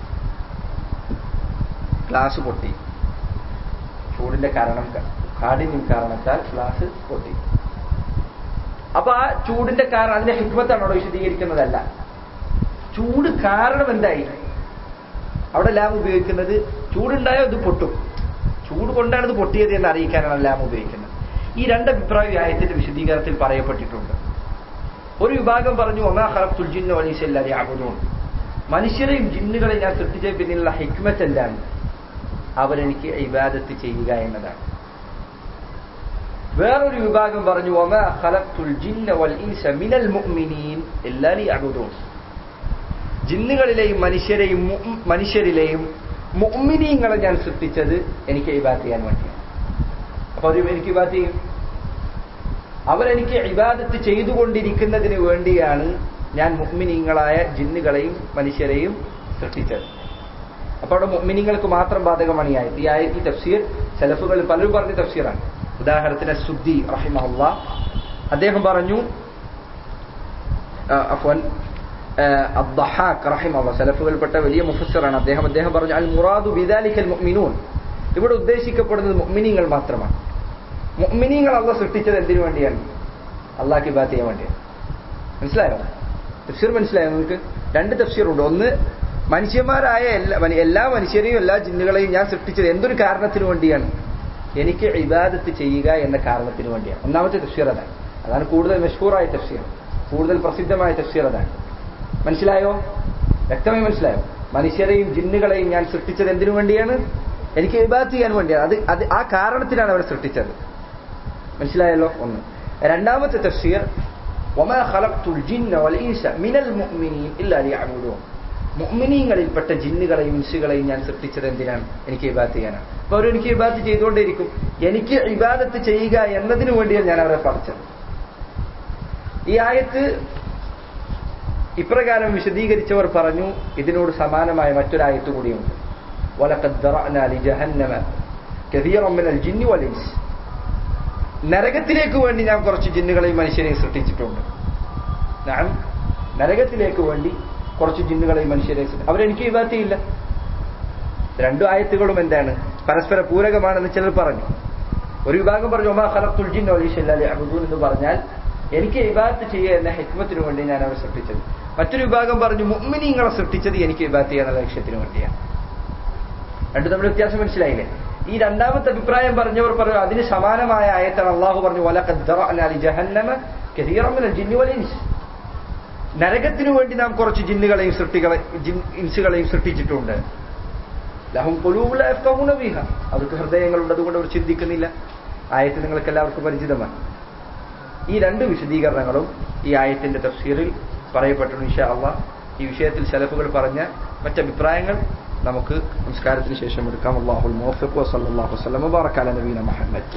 ഗ്ലാസ് പൊട്ടി ചൂടിന്റെ കാരണം കാഠിന്യം കാരണത്താൽ ഗ്ലാസ് പൊട്ടി അപ്പൊ ആ ചൂടിന്റെ കാരണം അതിന്റെ ഹിക്മത്താണ് അവിടെ വിശദീകരിക്കുന്നതല്ല ചൂട് കാരണം എന്തായി അവിടെ ലാം ഉപയോഗിക്കുന്നത് ചൂടുണ്ടായോ ഇത് പൊട്ടും ചൂട് കൊണ്ടാണ് ഇത് പൊട്ടിയത് എന്ന് അറിയിക്കാനാണ് ലാം ഉപയോഗിക്കുന്നത് ഈ രണ്ട് അഭിപ്രായം ഈ ആയത്തിന്റെ വിശദീകരണത്തിൽ പറയപ്പെട്ടിട്ടുണ്ട് ഒരു വിഭാഗം പറഞ്ഞു ഒന്നാ ഹറഫ്തുൽ ജിന്ന വലീസല്ലാതെ ആകുന്നു മനുഷ്യരെയും ജിന്നുകളെയും ഞാൻ സൃഷ്ടിച്ച പിന്നിലുള്ള ഹിക്മത്ത് എന്താണ് അവരെനിക്ക് ഇബാദത്ത് ചെയ്യുക എന്നതാണ് വേറൊരു വിഭാഗം പറഞ്ഞു ഒമാ ഖലഖ്തുൽ ജിന്ന വൽ ഇൻസ മിനൽ മുഅ്മിനീൻ ഇല്ലാ ലിയഅബുദൂൻ ജിന്നുകളിലെയും മനുഷ്യരെയും മുഅ്- മനുഷ്യരിലെയും മുഅ്മിനീങ്ങളെ ഞാൻ സൃഷ്ടിച്ചത് എനിക്ക് ഇബാദത്ത് ചെയ്യാൻ വേണ്ടിയാണ് അപ്പൊ അവർ എനിക്ക് ഇബാദത്ത് ചെയ്യും അവരെനിക്ക് ഇബാദത്ത് ചെയ്തുകൊണ്ടിരിക്കുന്നതിന് വേണ്ടിയാണ് ഞാൻ മുഅ്മിനീങ്ങളായ ജിന്നുകളെയും മനുഷ്യരെയും സൃഷ്ടിച്ചത് അപ്പൊ അവിടെ മുഅ്മിനീങ്ങൾക്ക് മാത്രം ബാധകമാണ് ഈ ആയത്ത് ഈ ആയത്ത് ഈ തഫ്സീർ സെലഫുകൾ പലരും പറഞ്ഞ തഫ്സീറാണ് ഉദാഹരണത്തിന് സുദ്ദി റഹിമഹുല്ല അദ്ദേഹം പറഞ്ഞു ആ, അഫ്വാൻ അബ്ദഹാഖ് റഹിമഹുല്ല സെലഫുകൾപ്പെട്ട വലിയ മുഫസ്സിറാണ് അദ്ദേഹം അദ്ദേഹം പറഞ്ഞു അൽ മുറാദു ബിദാലിക്കൽ മുഅ്മിനൂൻ ഇവിടെ ഉദ്ദേശിക്കപ്പെടുന്നത് മുഅ്മിനീങ്ങൾ മാത്രമാണ് മുഅ്മിനീങ്ങൾ അള്ള സൃഷ്ടിച്ചത് എന്തിനു വേണ്ടിയാണ് അള്ളാഹ്ക്ക് ഇബാദത്ത് ചെയ്യാൻ വേണ്ടിയാണ് മനസ്സിലായോ തഫ്സീർ മനസ്സിലായോ നിങ്ങൾക്ക് രണ്ട് തഫ്സീറുണ്ട് ഒന്ന് മനുഷ്യന്മാരായ എല്ലാ മനി- എല്ലാ മനുഷ്യരെയും എല്ലാ ജിന്നുകളെയും ഞാൻ സൃഷ്ടിച്ചത് എന്തൊരു കാരണത്തിന് വേണ്ടിയാണ് എനിക്ക് ഇബാദത്ത് ചെയ്യുക എന്ന കാരണത്തിന് വേണ്ടിയാണ് ഒന്നാമത്തെ തഫ്സീർ അതാണ് അതാണ് കൂടുതൽ മഷ്ഹൂറായ തഫ്സീർ കൂടുതൽ പ്രസിദ്ധമായ തഫ്സീർ അതാണ് മനസ്സിലായോ വ്യക്തമായി മനസ്സിലായോ മനുഷ്യരെയും ജിന്നുകളെയും ഞാൻ സൃഷ്ടിച്ചത് എന്തിനു വേണ്ടിയാണ് എനിക്ക് ഇബാദത്ത് ചെയ്യാൻ വേണ്ടിയാണ് അത് അത് ആ കാരണത്തിനാണ് അവരെ സൃഷ്ടിച്ചത് മനസ്സിലായല്ലോ ഒന്ന് രണ്ടാമത്തെ തഫ്സീർ وما خلقت الجن والإنس من المؤمنين إلا ليعبدون മുഅ്മിനീങ്ങളിൽപ്പെട്ട ജിന്നുകളെയും ഇൻസുകളെയും ഞാൻ സൃഷ്ടിച്ചത് എന്തിനാണ് എനിക്ക് ഇബാദത്ത് ചെയ്യാനാണ് അപ്പൊ അവർ എനിക്ക് ഇബാദത്ത് ചെയ്തുകൊണ്ടേയിരിക്കും എനിക്ക് ഇബാദത്ത് ചെയ്യുക എന്നതിനു വേണ്ടിയാണ് ഞാൻ അവരെ പഠിച്ചത് ഈ ആയത്ത് ഇപ്രകാരം വിശദീകരിച്ചവർ പറഞ്ഞു ഇതിനോട് സമാനമായ മറ്റൊരായത്ത് കൂടിയുണ്ട് وَلَقَدْ ذَرَأْنَا لِجَهَنَّمَ كَثِيرًا مِنَ الْجِنِّ وَالْإِنسِ നരകത്തിലേക്ക് വേണ്ടി ഞാൻ കുറച്ച് ജിന്നുകളെയും മനുഷ്യരെയും സൃഷ്ടിച്ചിട്ടുണ്ട് ഞാൻ നരകത്തിലേക്ക് വേണ്ടി കുറച്ച് ജിന്നുകളെയും മനുഷ്യരെയും സൃഷ്ടി- അവരെനിക്ക് വിവാഹത്തിയില്ല രണ്ടു ആയത്തുകളും എന്താണ് പരസ്പര പൂരകമാണെന്ന് ചിലർ പറഞ്ഞു ഒരു വിഭാഗം പറഞ്ഞു ഒമാ ഖലഖ്തുൽ ജിന്ന വൽ ഇൻസ ഇല്ലാ ലിയഅ്ബുദൂൻ എന്ന് പറഞ്ഞാൽ എനിക്ക് ഇബാദത്ത് ചെയ്യുക എന്ന ഹിക്മത്തിന് വേണ്ടി ഞാൻ അവരെ സൃഷ്ടിച്ചത് മറ്റൊരു വിഭാഗം പറഞ്ഞു മുഅ്മിനീങ്ങളെ സൃഷ്ടിച്ചത് എനിക്ക് ഇബാദത്ത് ചെയ്യുക എന്നുള്ള ലക്ഷ്യത്തിന് വേണ്ടിയാണ് രണ്ടു തമ്മിൽ വ്യത്യാസം മനസ്സിലായില്ലേ ഈ രണ്ടാമത്തെ അഭിപ്രായം പറഞ്ഞവർ പറഞ്ഞു അതിന് സമാനമായ ആയത്താണ് അള്ളാഹു പറഞ്ഞു "വലഖദ് ദറഅനാ ലിജഹന്നമ കസീറൻ മിനൽ ജിന്നി വൽ ഇൻസ്." നരകത്തിനു വേണ്ടി നാം കുറച്ച് ജിന്നുകളെയും സൃഷ്ടികളെ ജിൻ- ഇൻസുകളെയും സൃഷ്ടിച്ചിട്ടുണ്ട് ലഹും ഖുലൂബുൻ ലാ യഫ്ഖഹൂന ബിഹാ. അവർക്ക് ഹൃദയങ്ങളുണ്ട് അതുകൊണ്ട് അവർ ചിന്തിക്കുന്നില്ല ആയത്ത് നിങ്ങൾക്ക് എല്ലാവർക്കും പരിചിതമാണ് ഈ രണ്ട് വിശദീകരണങ്ങളും ഈ ആയത്തിന്റെ തഫ്സീറിൽ പറയപ്പെട്ടിട്ടുണ്ട് ഇൻഷാ അള്ളാഹ് ഈ വിഷയത്തിൽ ശലഫുകൾ പറഞ്ഞ മറ്റഭിപ്രായങ്ങൾ നമുക്ക് നമസ്കാരത്തിന് ശേഷം എടുക്കാം അള്ളാഹുൽ മോഫിഖ് വസല്ലല്ലാഹു വസല്ലം വബറക അല നബീന മുഹമ്മദ്